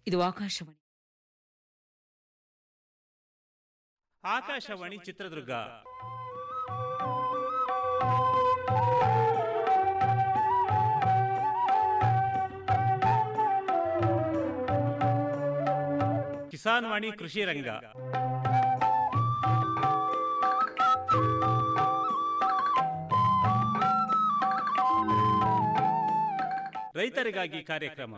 ಇದು ಆಕಾಶವಾಣಿ ಆಕಾಶವಾಣಿ ಚಿತ್ರದುರ್ಗ ಕಿಸಾನ್ ವಾಣಿ ಕೃಷಿ ರಂಗ ರೈತರಿಗಾಗಿ ಕಾರ್ಯಕ್ರಮ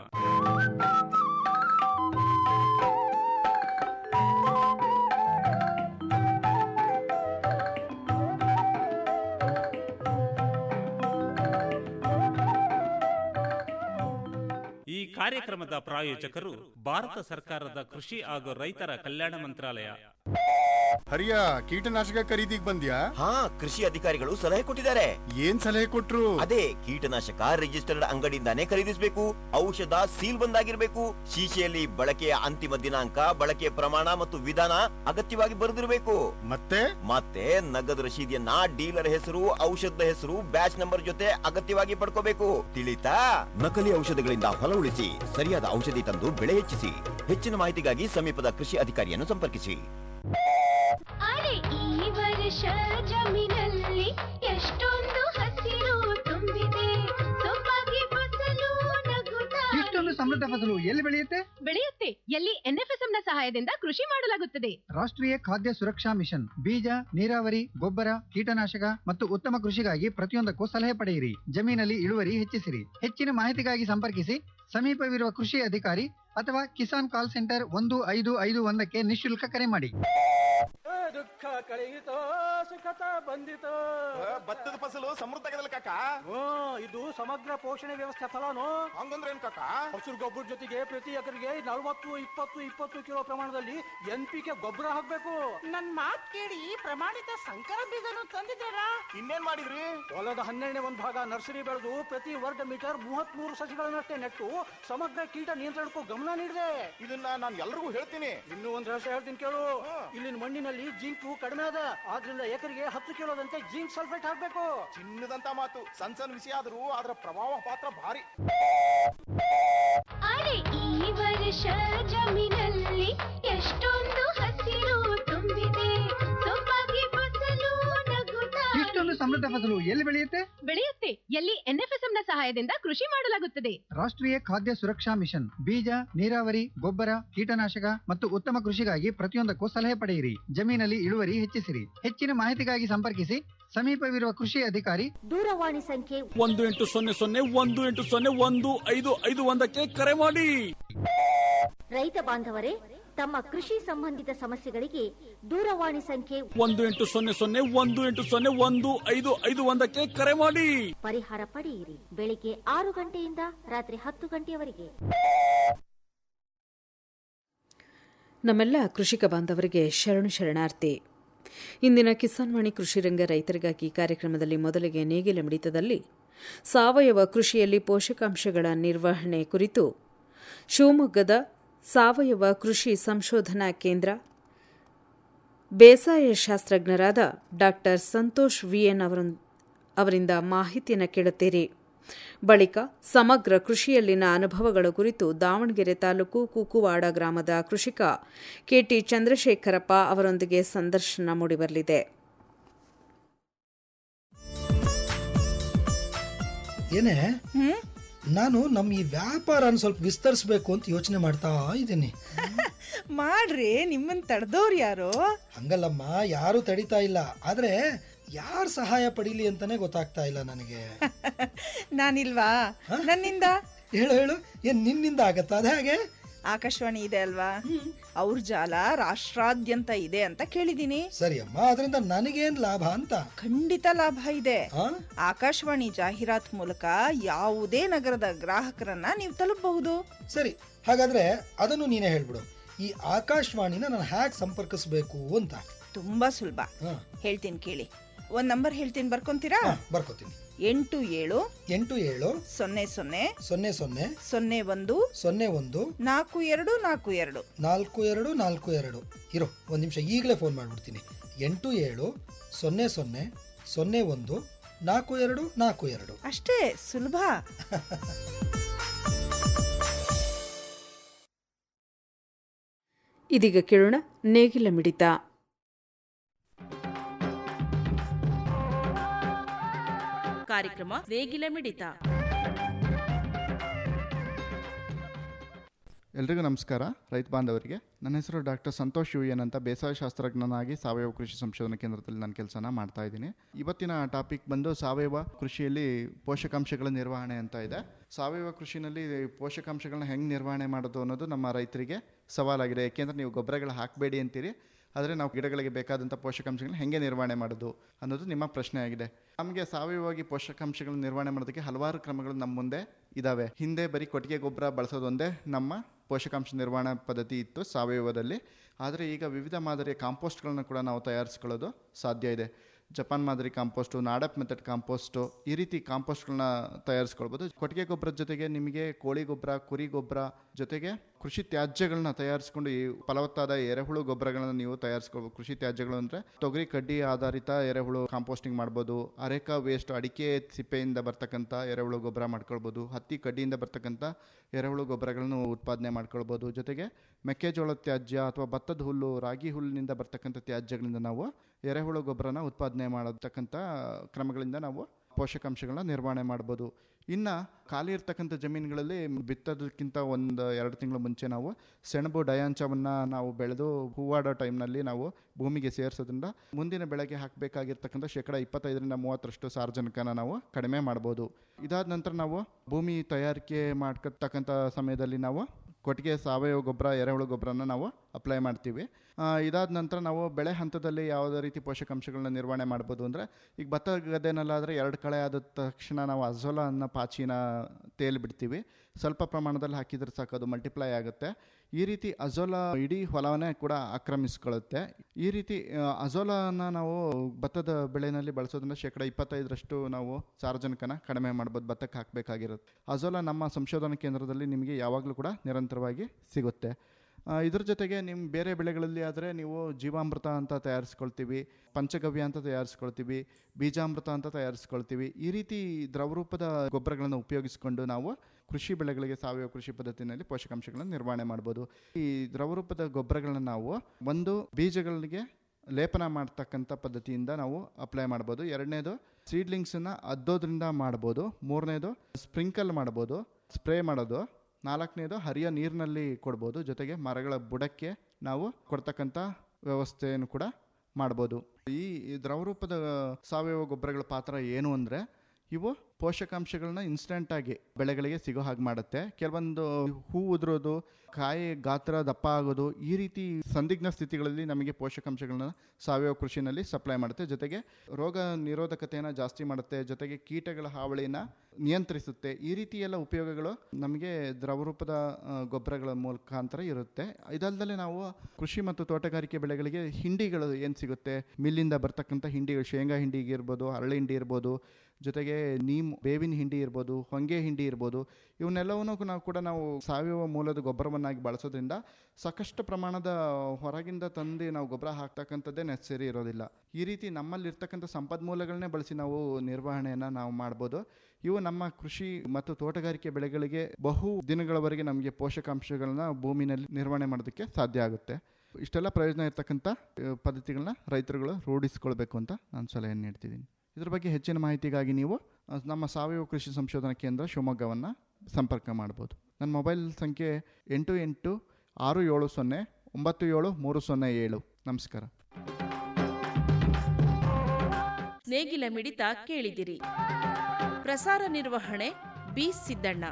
ಈ ಕಾರ್ಯಕ್ರಮದ ಪ್ರಾಯೋಜಕರು ಭಾರತ ಸರ್ಕಾರದ ಕೃಷಿ ಹಾಗೂ ರೈತರ ಕಲ್ಯಾಣ ಮಂತ್ರಾಲಯ ಹರಿಯ ಕೀಟನಾಶಕ ಖರೀದಿಗ್ ಬಂದ್ಯಾ ಹಾ ಕೃಷಿ ಅಧಿಕಾರಿಗಳು ಸಲಹೆ ಕೊಟ್ಟಿದ್ದಾರೆ ಏನ್ ಸಲಹೆ ಕೊಟ್ರು ಅದೇ ಕೀಟನಾಶಕ ರಿಜಿಸ್ಟರ್ಡ್ ಅಂಗಡಿಯಿಂದಾನೇ ಖರೀದಿಸಬೇಕು ಔಷಧ ಸೀಲ್ ಬಂದಾಗಿರ್ಬೇಕು ಶೀಶೆಯಲ್ಲಿ ಬಳಕೆಯ ಅಂತಿಮ ದಿನಾಂಕ ಬಳಕೆಯ ಪ್ರಮಾಣ ಮತ್ತು ವಿಧಾನ ಅಗತ್ಯವಾಗಿ ಬರೆದಿರಬೇಕು ಮತ್ತೆ ಮತ್ತೆ ನಗದು ರಶೀದಿಯನ್ನ ಡೀಲರ್ ಹೆಸರು ಔಷಧದ ಹೆಸರು ಬ್ಯಾಚ್ ನಂಬರ್ ಜೊತೆ ಅಗತ್ಯವಾಗಿ ಪಡ್ಕೋಬೇಕು ತಿಳಿತಾ ನಕಲಿ ಔಷಧಗಳಿಂದ ಹೊಲ ಉಳಿಸಿ ಸರಿಯಾದ ಔಷಧಿ ತಂದು ಬೆಳೆ ಹೆಚ್ಚಿಸಿ ಹೆಚ್ಚಿನ ಮಾಹಿತಿಗಾಗಿ ಸಮೀಪದ ಕೃಷಿ ಅಧಿಕಾರಿಯನ್ನು ಸಂಪರ್ಕಿಸಿ ಅರೆ ಈ ವರ್ಷ ಜಮೀನಲ್ಲಿ ಎಷ್ಟೊಂದು ಹಸಿರು ತುಂಬಿದೆ ಸೊಬಗೆ ಫಸಲು ನಗುತ್ತಾ ಇಷ್ಟೊಂದು ಸಮೃದ್ಧ ಫಸಲು ಎಲ್ಲಿ ಬೆಳೆಯುತ್ತೆ ಬೆಳೆಯುತ್ತೆ ಎಲ್ಲಿ ಎನ್ಎಫ್ಎಸ್ಎಂ ನ ಸಹಾಯದಿಂದ ಕೃಷಿ ಮಾಡಲಾಗುತ್ತದೆ ರಾಷ್ಟ್ರೀಯ ಖಾದ್ಯ ಸುರಕ್ಷಾ ಮಿಷನ್ ಬೀಜ ನೀರಾವರಿ ಗೊಬ್ಬರ ಕೀಟನಾಶಕ ಮತ್ತು ಉತ್ತಮ ಕೃಷಿಗಾಗಿ ಪ್ರತಿಯೊಂದಕ್ಕೂ ಸಲಹೆ ಪಡೆಯಿರಿ ಜಮೀನಲ್ಲಿ ಇಳುವರಿ ಹೆಚ್ಚಿಸಿರಿ ಹೆಚ್ಚಿನ ಮಾಹಿತಿಗಾಗಿ ಸಂಪರ್ಕಿಸಿ ಸಮೀಪವಿರುವ ಕೃಷಿ ಅಧಿಕಾರಿ ಅಥವಾ ಕಿಸಾನ್ ಕಾಲ್ ಸೆಂಟರ್ ಒಂದು ಐದು ಐದು ಒಂದಕ್ಕೆ ನಿಶುಲ್ಕ ಕರೆ ಮಾಡಿ ದುಃಖ ಕಳೆಯಿತೋ ಸುಖತ ಬಂದಿತೋ ಭತ್ತದ ಫಸಲು ಸಮೃದ್ಧ ಕಾಕ ಹ್ಞೂ ಇದು ಸಮಗ್ರ ಪೋಷಣೆ ವ್ಯವಸ್ಥೆ ಫಲನು ಹಂಗಂದ್ರೆ ಏನ್ ಕಾಕ ಹಸಿರು ಗೊಬ್ಬರ ಜೊತೆಗೆ ಪ್ರತಿ ಎಕರೆಗೆ ನಲವತ್ತು ಇಪ್ಪತ್ತು ಇಪ್ಪತ್ತು ಕಿಲೋ ಪ್ರಮಾಣದಲ್ಲಿ ಎನ್ ಪಿ ಕೆ ಗೊಬ್ಬರ ಹಾಕ್ಬೇಕು ನನ್ ಮಾತ್ ಕೇಳಿ ಪ್ರಮಾಣಿತ ಸಂಕರ ಬೀಜನು ತಂದಿದ್ದಾರ ಇನ್ನೇನ್ ಮಾಡಿದ್ರಿ ಹೊಲದ ಹನ್ನೆರಡನೇ ಒಂದು ಭಾಗ ನರ್ಸರಿ ಬೆಳೆದು ಪ್ರತಿ ವರ್ಗ ಮೀಟರ್ ಮೂವತ್ತ್ ಮೂರು ಸಸಿಗಳನ್ನಷ್ಟೇ ನೆಟ್ಟು ಸಮಗ್ರ ಕೀಟ ನಿಯಂತ್ರಣಕ್ಕೂ ಗಮನ ನೀಡಿದೆ ಇದನ್ನ ನಾನು ಎಲ್ರಿಗೂ ಹೇಳ್ತೀನಿ ಇನ್ನೂ ಒಂದು ರಹಸ್ಯ ಹೇಳ್ತೀನಿ ಕೇಳು ಇಲ್ಲಿನ ಮಣ್ಣಿನಲ್ಲಿ ಜಿಂಕು ಕಡಿಮೆ ಅದ ಆದ್ರಿಂದ ಎಕರೆಗೆ ಹತ್ತು ಕಿಲೋದಂತೆ ಜಿಂಕ್ ಸಲ್ಫೇಟ್ ಹಾಕ್ಬೇಕು ಚಿನ್ನದಂತ ಮಾತು ಸಣ್ಣ ಸಣ್ಣ ವಿಷಯ ಆದ್ರೂ ಅದರ ಪ್ರಭಾವ ಪಾತ್ರ ಭಾರಿ ಅರೆ ಈ ವರ್ಷ ಜಮೀನಲ್ಲಿ ಎಷ್ಟೊಂದು ಹಸಿರು ತುಂಬಿದೆ ಸೊಬಗೆ ಫಸಲು ನಗುತ್ತಾ ಇಷ್ಟೊಂದು ಸಮೃದ್ಧ ಫಸಲು ಎಲ್ಲಿ ಬೆಳೆಯುತ್ತೆ ಬೆಳೆಯುತ್ತೆ ಎಲ್ಲಿ ಎನ್ಎಫ್ಎಸ್ಎಂ ನ ಸಹಾಯದಿಂದ ಕೃಷಿ ಮಾಡಲಾಗುತ್ತದೆ ರಾಷ್ಟ್ರೀಯ ಖಾದ್ಯ ಸುರಕ್ಷಾ ಮಿಷನ್ ಬೀಜ ನೀರಾವರಿ ಗೊಬ್ಬರ ಕೀಟನಾಶಕ ಮತ್ತು ಉತ್ತಮ ಕೃಷಿಗಾಗಿ ಪ್ರತಿಯೊಂದಕ್ಕೂ ಸಲಹೆ ಪಡೆಯಿರಿ ಜಮೀನಲ್ಲಿ ಇಳುವರಿ ಹೆಚ್ಚಿಸಿರಿ ಹೆಚ್ಚಿನ ಮಾಹಿತಿಗಾಗಿ ಸಂಪರ್ಕಿಸಿ ಸಮೀಪವಿರುವ ಕೃಷಿ ಅಧಿಕಾರಿ ದೂರವಾಣಿ ಸಂಖ್ಯೆ ಒಂದು ಎಂಟು ಸೊನ್ನೆ ಸೊನ್ನೆ ಒಂದು ಎಂಟು ಸೊನ್ನೆ ಒಂದು ಐದು ಐದು ಒಂದಕ್ಕೆ ಕರೆ ಮಾಡಿ ರೈತ ಬಾಂಧವರೇ ತಮ್ಮ ಕೃಷಿ ಸಂಬಂಧಿತ ಸಮಸ್ಯೆಗಳಿಗೆ ದೂರವಾಣಿ ಸಂಖ್ಯೆ ಒಂದು ಎಂಟು ಸೊನ್ನೆ ಸೊನ್ನೆ ಒಂದು ಎಂಟು ಸೊನ್ನೆ ಒಂದು ಐದು ಐದು ಒಂದಕ್ಕೆ ಕರೆ ಮಾಡಿ ಪರಿಹಾರ ಪಡೆಯಿರಿ ಬೆಳಿಗ್ಗೆ ಆರು ಗಂಟೆಯಿಂದ ರಾತ್ರಿ ಹತ್ತು ಗಂಟೆಯವರೆಗೆ ನಮ್ಮೆಲ್ಲ ಕೃಷಿಕ ಬಾಂಧವರಿಗೆ ಶರಣು ಶರಣಾರ್ಥಿ ಇಂದಿನ ಕಿಸಾನ್ ವಾಣಿ ಕೃಷಿ ರಂಗ ರೈತರಿಗಾಗಿ ಕಾರ್ಯಕ್ರಮದಲ್ಲಿ ಮೊದಲಿಗೆ ನೇಗಿಲ ಮಿಡಿತದಲ್ಲಿ ಸಾವಯವ ಕೃಷಿಯಲ್ಲಿ ಪೋಷಕಾಂಶಗಳ ನಿರ್ವಹಣೆ ಕುರಿತು ಶಿವಮೊಗ್ಗದ ಸಾವಯವ ಕೃಷಿ ಸಂಶೋಧನಾ ಕೇಂದ್ರ ಬೇಸಾಯ ಶಾಸ್ತ್ರಜ್ಞರಾದ ಡಾಕ್ಟರ್ ಸಂತೋಷ್ ವಿಎನ್ ಅವರಿಂದ ಮಾಹಿತಿಯನ್ನು ಕೇಳುತ್ತೀರಿ ಬಳಿಕ ಸಮಗ್ರ ಕೃಷಿಯಲ್ಲಿನ ಅನುಭವಗಳ ಕುರಿತು ದಾವಣಗೆರೆ ತಾಲೂಕು ಕುಕುವಾಡ ಗ್ರಾಮದ ಕೃಷಿಕ ಕೆಟಿ ಚಂದ್ರಶೇಖರಪ್ಪ ಅವರೊಂದಿಗೆ ಸಂದರ್ಶನ ಮೂಡಿಬರಲಿದೆ ಏನೇ ನಾನು ನಮ್ಮ ಈ ವ್ಯಾಪಾರನ ಸ್ವಲ್ಪ ವಿಸ್ತರಿಸ್ಬೇಕು ಅಂತ ಯೋಚನೆ ಮಾಡ್ತಾ ಇದ್ದೀನಿ ಮಾಡ್ರಿ ನಿಮ್ಮನ್ ತಡೆದವ್ರು ಯಾರು ಹಂಗಲ್ಲಮ್ಮ ಯಾರು ತಡಿತಾ ಇಲ್ಲ ಆದ್ರೆ ಯಾರು ಸಹಾಯ ಪಡೀಲಿ ಅಂತಾನೆ ಗೊತ್ತಾಗ್ತಾ ಇಲ್ಲ ನನಗೆ ನಾನಿಲ್ವಾ ನನ್ನಿಂದ ಹೇಳು ಹೇಳು ಏನ್ ನಿನ್ನಿಂದ ಆಗತ್ತಾ ಅದೇ ಹಾಗೆ ಆಕಾಶವಾಣಿ ಇದೆ ಅಲ್ವಾ ಅವ್ರ ಜಾಲ ರಾಷ್ಟ್ರಾದ್ಯಂತ ಇದೆ ಅಂತ ಕೇಳಿದೀನಿ ಸರಿ ಅಮ್ಮ ಅದರಿಂದ ನನಗೇನ್ ಲಾಭ ಅಂತ ಖಂಡಿತ ಲಾಭ ಇದೆ ಆ? ಆಕಾಶವಾಣಿ ಜಾಹೀರಾತ್ ಮೂಲಕ ಯಾವುದೇ ನಗರದ ಗ್ರಾಹಕರನ್ನ ನೀವು ತಲುಪಬಹುದು ಸರಿ ಹಾಗಾದ್ರೆ ಅದನ್ನು ನೀನೇ ಹೇಳ್ಬಿಡು ಈ ಆಕಾಶವಾಣಿನ ನಾನು ಹ್ಯಾಕ್ ಸಂಪರ್ಕಿಸ್ಬೇಕು ಅಂತ ತುಂಬಾ ಸುಲಭ ಹಾ. ಹೇಳ್ತೀನಿ ಕೇಳಿ ಒಂದ್ ನಂಬರ್ ಹೇಳ್ತೀನಿ ಬರ್ಕೊಂತೀರಾ ಬರ್ಕೋತೀನಿ ಎಂಟು ಏಳು ಎಂಟು ಏಳು ಸೊನ್ನೆ ಸೊನ್ನೆ ಸೊನ್ನೆ ಸೊನ್ನೆ ಸೊನ್ನೆ ಒಂದು ಸೊನ್ನೆ ಒಂದು ನಾಲ್ಕು ಎರಡು ನಾಲ್ಕು ಎರಡು ನಾಲ್ಕು ಎರಡು ನಾಲ್ಕು ಎರಡು ಇರೋ ಒಂದು ನಿಮಿಷ ಈಗಲೇ ಫೋನ್ ಮಾಡಿಬಿಡ್ತೀನಿ ಎಂಟು ಏಳು ಸೊನ್ನೆ ಸೊನ್ನೆ ಸೊನ್ನೆ ಒಂದು ನಾಲ್ಕು ಎರಡು ನಾಲ್ಕು ಎರಡು ಅಷ್ಟೇ ಸುಲಭ ಇದೀಗ ಕೇಳೋಣ ನೇಗಿಲ ಮಿಡಿತ ಕಾರ್ಯಕ್ರಮ ನೇಗಿಲ ಮಿಡಿತ ಎಲ್ರಿಗೂ ನಮಸ್ಕಾರ ರೈತ ಬಾಂಧವರಿಗೆ ನನ್ನ ಹೆಸರು ಡಾಕ್ಟರ್ ಸಂತೋಷ್ ಯು ಎನ್ ಅಂತ ಬೇಸಾಯ ಶಾಸ್ತ್ರಜ್ಞನಾಗಿ ಸಾವಯವ ಕೃಷಿ ಸಂಶೋಧನಾ ಕೇಂದ್ರದಲ್ಲಿ ನಾನು ಕೆಲಸನ ಮಾಡ್ತಾ ಇದ್ದೀನಿ ಇವತ್ತಿನ ಟಾಪಿಕ್ ಬಂದು ಸಾವಯವ ಕೃಷಿಯಲ್ಲಿ ಪೋಷಕಾಂಶಗಳ ನಿರ್ವಹಣೆ ಅಂತ ಇದೆ ಸಾವಯವ ಕೃಷಿನಲ್ಲಿ ಪೋಷಕಾಂಶಗಳನ್ನ ಹೆಂಗೆ ನಿರ್ವಹಣೆ ಮಾಡೋದು ಅನ್ನೋದು ನಮ್ಮ ರೈತರಿಗೆ ಸವಾಲಾಗಿದೆ ಯಾಕೆಂದರೆ ನೀವು ಗೊಬ್ಬರಗಳು ಹಾಕಬೇಡಿ ಅಂತೀರಿ ಆದರೆ ನಾವು ಗಿಡಗಳಿಗೆ ಬೇಕಾದಂಥ ಪೋಷಕಾಂಶಗಳನ್ನ ಹೆಂಗೆ ನಿರ್ವಹಣೆ ಮಾಡೋದು ಅನ್ನೋದು ನಿಮ್ಮ ಪ್ರಶ್ನೆ ಆಗಿದೆ ನಮಗೆ ಸಾವಯವವಾಗಿ ಪೋಷಕಾಂಶಗಳನ್ನ ನಿರ್ವಹಣೆ ಮಾಡೋದಕ್ಕೆ ಹಲವಾರು ಕ್ರಮಗಳು ನಮ್ಮ ಮುಂದೆ ಇದ್ದಾವೆ ಹಿಂದೆ ಬರೀ ಕೊಟ್ಟಿಗೆ ಗೊಬ್ಬರ ಬಳಸೋದೊಂದೇ ನಮ್ಮ ಪೋಷಕಾಂಶ ನಿರ್ವಹಣಾ ಪದ್ಧತಿ ಇತ್ತು ಸಾವಯವದಲ್ಲಿ ಆದರೆ ಈಗ ವಿವಿಧ ಮಾದರಿಯ ಕಾಂಪೋಸ್ಟ್ಗಳನ್ನ ಕೂಡ ನಾವು ತಯಾರಿಸ್ಕೊಳ್ಳೋದು ಸಾಧ್ಯ ಇದೆ ಜಪಾನ್ ಮಾದರಿ ಕಾಂಪೋಸ್ಟು ನಾಡಪ್ ಮೆಥಡ್ ಕಾಂಪೋಸ್ಟು ಈ ರೀತಿ ಕಾಂಪೋಸ್ಟ್ಗಳನ್ನ ತಯಾರಿಸ್ಕೊಳ್ಬೋದು ಕೊಟ್ಟಿಗೆ ಗೊಬ್ಬರದ ಜೊತೆಗೆ ನಿಮಗೆ ಕೋಳಿ ಗೊಬ್ಬರ ಕುರಿ ಗೊಬ್ಬರ ಜೊತೆಗೆ ಕೃಷಿ ತ್ಯಾಜ್ಯಗಳನ್ನ ತಯಾರಿಸ್ಕೊಂಡು ಈ ಫಲವತ್ತಾದ ಎರೆಹುಳು ಗೊಬ್ಬರಗಳನ್ನ ನೀವು ತಯಾರಿಸ್ಕೊಳ್ಬೋದು ಕೃಷಿ ತ್ಯಾಜ್ಯಗಳು ಅಂದರೆ ತೊಗರಿ ಕಡ್ಡಿ ಆಧಾರಿತ ಎರೆಹುಳು ಕಾಂಪೋಸ್ಟಿಂಗ್ ಮಾಡ್ಬೋದು ಅರೆಕ ವೇಸ್ಟ್ ಅಡಿಕೆ ಸಿಪ್ಪೆಯಿಂದ ಬರ್ತಕ್ಕಂಥ ಎರೆಹುಳು ಗೊಬ್ಬರ ಮಾಡ್ಕೊಳ್ಬೋದು ಹತ್ತಿ ಕಡ್ಡಿಯಿಂದ ಬರ್ತಕ್ಕಂಥ ಎರೆಹುಳು ಗೊಬ್ಬರಗಳನ್ನು ಉತ್ಪಾದನೆ ಮಾಡ್ಕೊಳ್ಬೋದು ಜೊತೆಗೆ ಮೆಕ್ಕೆಜೋಳದ ತ್ಯಾಜ್ಯ ಅಥವಾ ಭತ್ತದ ಹುಲ್ಲು ರಾಗಿ ಹುಲ್ಲಿನಿಂದ ಬರ್ತಕ್ಕಂಥ ತ್ಯಾಜ್ಯಗಳಿಂದ ನಾವು ಎರೆಹುಳು ಗೊಬ್ಬರನ ಉತ್ಪಾದನೆ ಮಾಡತಕ್ಕಂಥ ಕ್ರಮಗಳಿಂದ ನಾವು ಪೋಷಕಾಂಶಗಳನ್ನ ನಿರ್ವಹಣೆ ಮಾಡ್ಬೋದು ಇನ್ನು ಖಾಲಿ ಇರ್ತಕ್ಕಂಥ ಜಮೀನುಗಳಲ್ಲಿ ಬಿತ್ತೋದಕ್ಕಿಂತ ಒಂದು ಎರಡು ತಿಂಗಳ ಮುಂಚೆ ನಾವು ಸೆಣಬು ಡಯಾಂಚವನ್ನು ನಾವು ಬೆಳೆದು ಹೂವಾಡೋ ಟೈಮ್ನಲ್ಲಿ ನಾವು ಭೂಮಿಗೆ ಸೇರಿಸೋದ್ರಿಂದ ಮುಂದಿನ ಬೆಳೆಗೆ ಹಾಕಬೇಕಾಗಿರ್ತಕ್ಕಂಥ ಶೇಕಡ ಇಪ್ಪತ್ತೈದರಿಂದ ಮೂವತ್ತರಷ್ಟು ಸಾರ್ವಜನಿಕನ ನಾವು ಕಡಿಮೆ ಮಾಡ್ಬೋದು ಇದಾದ ನಂತರ ನಾವು ಭೂಮಿ ತಯಾರಿಕೆ ಮಾಡ್ಕೊತಕ್ಕಂಥ ಸಮಯದಲ್ಲಿ ನಾವು ಕೊಟ್ಟಿಗೆ ಸಾವಯವ ಗೊಬ್ಬರ ಎರೆಹುಳು ಗೊಬ್ಬರನ ನಾವು ಅಪ್ಲೈ ಮಾಡ್ತೀವಿ ಇದಾದ ನಂತರ ನಾವು ಬೆಳೆ ಹಂತದಲ್ಲಿ ಯಾವುದೇ ರೀತಿ ಪೋಷಕಾಂಶಗಳನ್ನ ನಿರ್ವಹಣೆ ಮಾಡ್ಬೋದು ಅಂದರೆ ಈಗ ಭತ್ತ ಗದ್ದೆನಲ್ಲಾದರೆ ಎರಡು ಕಳೆ ಆದ ತಕ್ಷಣ ನಾವು ಅಜೋಲಾ ಅನ್ನೋ ಪಾಚಿನ ತೇಲಿ ಬಿಡ್ತೀವಿ ಸ್ವಲ್ಪ ಪ್ರಮಾಣದಲ್ಲಿ ಹಾಕಿದ್ರೆ ಸಾಕು ಅದು ಮಲ್ಟಿಪ್ಲೈ ಆಗುತ್ತೆ ಈ ರೀತಿ ಅಜೋಲಾ ಇಡೀ ಹೊಲವನ್ನೇ ಕೂಡ ಆಕ್ರಮಿಸ್ಕೊಳ್ಳುತ್ತೆ ಈ ರೀತಿ ಅಜೋಲಾನ ನಾವು ಭತ್ತದ ಬೆಳೆನಲ್ಲಿ ಬಳಸೋದ್ರಿಂದ ಶೇಕಡ ಇಪ್ಪತ್ತೈದರಷ್ಟು ನಾವು ಸಾರ್ವಜನಿಕನ ಕಡಿಮೆ ಮಾಡ್ಬೋದು ಭತ್ತಕ್ಕೆ ಹಾಕಬೇಕಾಗಿರುತ್ತೆ ಅಜೋಲಾ ನಮ್ಮ ಸಂಶೋಧನಾ ಕೇಂದ್ರದಲ್ಲಿ ನಿಮಗೆ ಯಾವಾಗಲೂ ಕೂಡ ನಿರಂತರವಾಗಿ ಸಿಗುತ್ತೆ ಇದ್ರ ಜೊತೆಗೆ ನಿಮ್ಮ ಬೇರೆ ಬೆಳೆಗಳಲ್ಲಿ ಆದರೆ ನೀವು ಜೀವಾಮೃತ ಅಂತ ತಯಾರಿಸ್ಕೊಳ್ತೀವಿ ಪಂಚಗವ್ಯ ಅಂತ ತಯಾರಿಸ್ಕೊಳ್ತೀವಿ ಬೀಜಾಮೃತ ಅಂತ ತಯಾರಿಸ್ಕೊಳ್ತೀವಿ ಈ ರೀತಿ ದ್ರವರೂಪದ ಗೊಬ್ಬರಗಳನ್ನು ಉಪಯೋಗಿಸಿಕೊಂಡು ನಾವು ಕೃಷಿ ಬೆಳೆಗಳಿಗೆ ಸಾವಯವ ಕೃಷಿ ಪದ್ಧತಿಯಲ್ಲಿ ಪೋಷಕಾಂಶಗಳನ್ನು ನಿರ್ವಹಣೆ ಮಾಡ್ಬೋದು ಈ ದ್ರವರೂಪದ ಗೊಬ್ಬರಗಳನ್ನ ನಾವು ಒಂದು ಬೀಜಗಳಿಗೆ ಲೇಪನ ಮಾಡ್ತಕ್ಕಂಥ ಪದ್ಧತಿಯಿಂದ ನಾವು ಅಪ್ಲೈ ಮಾಡ್ಬೋದು ಎರಡನೇದು ಸೀಡ್ಲಿಂಗ್ಸನ್ನು ಅದ್ದೋದ್ರಿಂದ ಮಾಡ್ಬೋದು ಮೂರನೇದು ಸ್ಪ್ರಿಂಕಲ್ ಮಾಡ್ಬೋದು ಸ್ಪ್ರೇ ಮಾಡೋದು ನಾಲ್ಕನೇದು ಹರಿಯ ನೀರಿನಲ್ಲಿ ಕೊಡ್ಬೋದು ಜೊತೆಗೆ ಮರಗಳ ಬುಡಕ್ಕೆ ನಾವು ಕೊಡ್ತಕ್ಕಂಥ ವ್ಯವಸ್ಥೆಯನ್ನು ಕೂಡ ಮಾಡ್ಬೋದು ಈ ದ್ರವರೂಪದ ಸಾವಯವ ಗೊಬ್ಬರಗಳ ಪಾತ್ರ ಏನು ಅಂದರೆ ಇವು ಪೋಷಕಾಂಶಗಳನ್ನ ಇನ್ಸ್ಟೆಂಟಾಗಿ ಬೆಳೆಗಳಿಗೆ ಸಿಗೋ ಹಾಗೆ ಮಾಡುತ್ತೆ ಕೆಲವೊಂದು ಹೂ ಉದುರೋದು ಕಾಯಿ ಗಾತ್ರ ದಪ್ಪ ಆಗೋದು ಈ ರೀತಿ ಸಂದಿಗ್ಧ ಸ್ಥಿತಿಗಳಲ್ಲಿ ನಮಗೆ ಪೋಷಕಾಂಶಗಳನ್ನ ಸಾವಯವ ಕೃಷಿನಲ್ಲಿ ಸಪ್ಲೈ ಮಾಡುತ್ತೆ ಜೊತೆಗೆ ರೋಗ ನಿರೋಧಕತೆಯನ್ನು ಜಾಸ್ತಿ ಮಾಡುತ್ತೆ ಜೊತೆಗೆ ಕೀಟಗಳ ಹಾವಳಿನ ನಿಯಂತ್ರಿಸುತ್ತೆ ಈ ರೀತಿ ಎಲ್ಲ ಉಪಯೋಗಗಳು ನಮಗೆ ದ್ರವರೂಪದ ಗೊಬ್ಬರಗಳ ಮುಖಾಂತರ ಇರುತ್ತೆ ಇದಲ್ಲದೆ ನಾವು ಕೃಷಿ ಮತ್ತು ತೋಟಗಾರಿಕೆ ಬೆಳೆಗಳಿಗೆ ಹಿಂಡಿಗಳು ಏನು ಸಿಗುತ್ತೆ ಮಿಲ್ಲಿಂದ ಬರ್ತಕ್ಕಂಥ ಹಿಂಡಿಗಳು ಶೇಂಗಾ ಹಿಂಡಿ ಇರ್ಬೋದು ಹರಳಿ ಹಿಂಡಿ ಇರ್ಬೋದು ಜೊತೆಗೆ ನೀಮ್ ಬೇವಿನ ಹಿಂಡಿ ಇರ್ಬೋದು ಹೊಂಗೆ ಹಿಂಡಿ ಇರ್ಬೋದು ಇವನ್ನೆಲ್ಲವನ್ನೂ ನಾವು ಕೂಡ ನಾವು ಸಾವಯವ ಮೂಲದ ಗೊಬ್ಬರವನ್ನಾಗಿ ಬಳಸೋದ್ರಿಂದ ಸಾಕಷ್ಟು ಪ್ರಮಾಣದ ಹೊರಗಿಂದ ತಂದು ನಾವು ಗೊಬ್ಬರ ಹಾಕ್ತಕ್ಕಂಥದ್ದೇ ನೆಸರಿ ಇರೋದಿಲ್ಲ ಈ ರೀತಿ ನಮ್ಮಲ್ಲಿರ್ತಕ್ಕಂಥ ಸಂಪನ್ಮೂಲಗಳನ್ನೇ ಬಳಸಿ ನಾವು ನಿರ್ವಹಣೆಯನ್ನು ನಾವು ಮಾಡ್ಬೋದು ಇವು ನಮ್ಮ ಕೃಷಿ ಮತ್ತು ತೋಟಗಾರಿಕೆ ಬೆಳೆಗಳಿಗೆ ಬಹು ದಿನಗಳವರೆಗೆ ನಮಗೆ ಪೋಷಕಾಂಶಗಳನ್ನ ಭೂಮಿನಲ್ಲಿ ನಿರ್ವಹಣೆ ಮಾಡೋದಕ್ಕೆ ಸಾಧ್ಯ ಆಗುತ್ತೆ ಇಷ್ಟೆಲ್ಲ ಪ್ರಯೋಜನ ಇರ್ತಕ್ಕಂಥ ಪದ್ಧತಿಗಳನ್ನ ರೈತರುಗಳು ರೂಢಿಸ್ಕೊಳ್ಬೇಕು ಅಂತ ನಾನು ಸಲಹೆ ನೀಡ್ತಿದ್ದೀನಿ ಇದ್ರ ಬಗ್ಗೆ ಹೆಚ್ಚಿನ ಮಾಹಿತಿಗಾಗಿ ನೀವು ನಮ್ಮ ಸಾವಯವ ಕೃಷಿ ಸಂಶೋಧನಾ ಕೇಂದ್ರ ಶಿವಮೊಗ್ಗವನ್ನು ಸಂಪರ್ಕ ಮಾಡ್ಬೋದು ನನ್ನ ಮೊಬೈಲ್ ಸಂಖ್ಯೆ ಎಂಟು ಎಂಟು ಆರು ಏಳು ಸೊನ್ನೆ ಒಂಬತ್ತು ಏಳು ಮೂರು ಸೊನ್ನೆ ಏಳು ನಮಸ್ಕಾರ ನೇಗಿಲ ಮಿಡಿತ ಕೇಳಿದಿರಿ ಪ್ರಸಾರ ನಿರ್ವಹಣೆ ಬಿ ಸಿದ್ದಣ್ಣ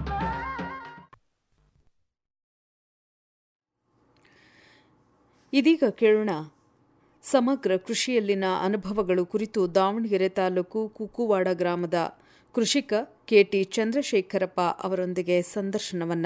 ಇದೀಗ ಕೇಳೋಣ ಸಮಗ್ರ ಕೃಷಿಯಲ್ಲಿನ ಅನುಭವಗಳು ಕುರಿತು ದಾವಣಗೆರೆ ತಾಲೂಕು ಕುಕ್ಕುವಾಡ ಗ್ರಾಮದ ಕೃಷಿಕ ಕೆಟಿ ಚಂದ್ರಶೇಖರಪ್ಪ ಅವರೊಂದಿಗೆ ಸಂದರ್ಶನವನ್ನ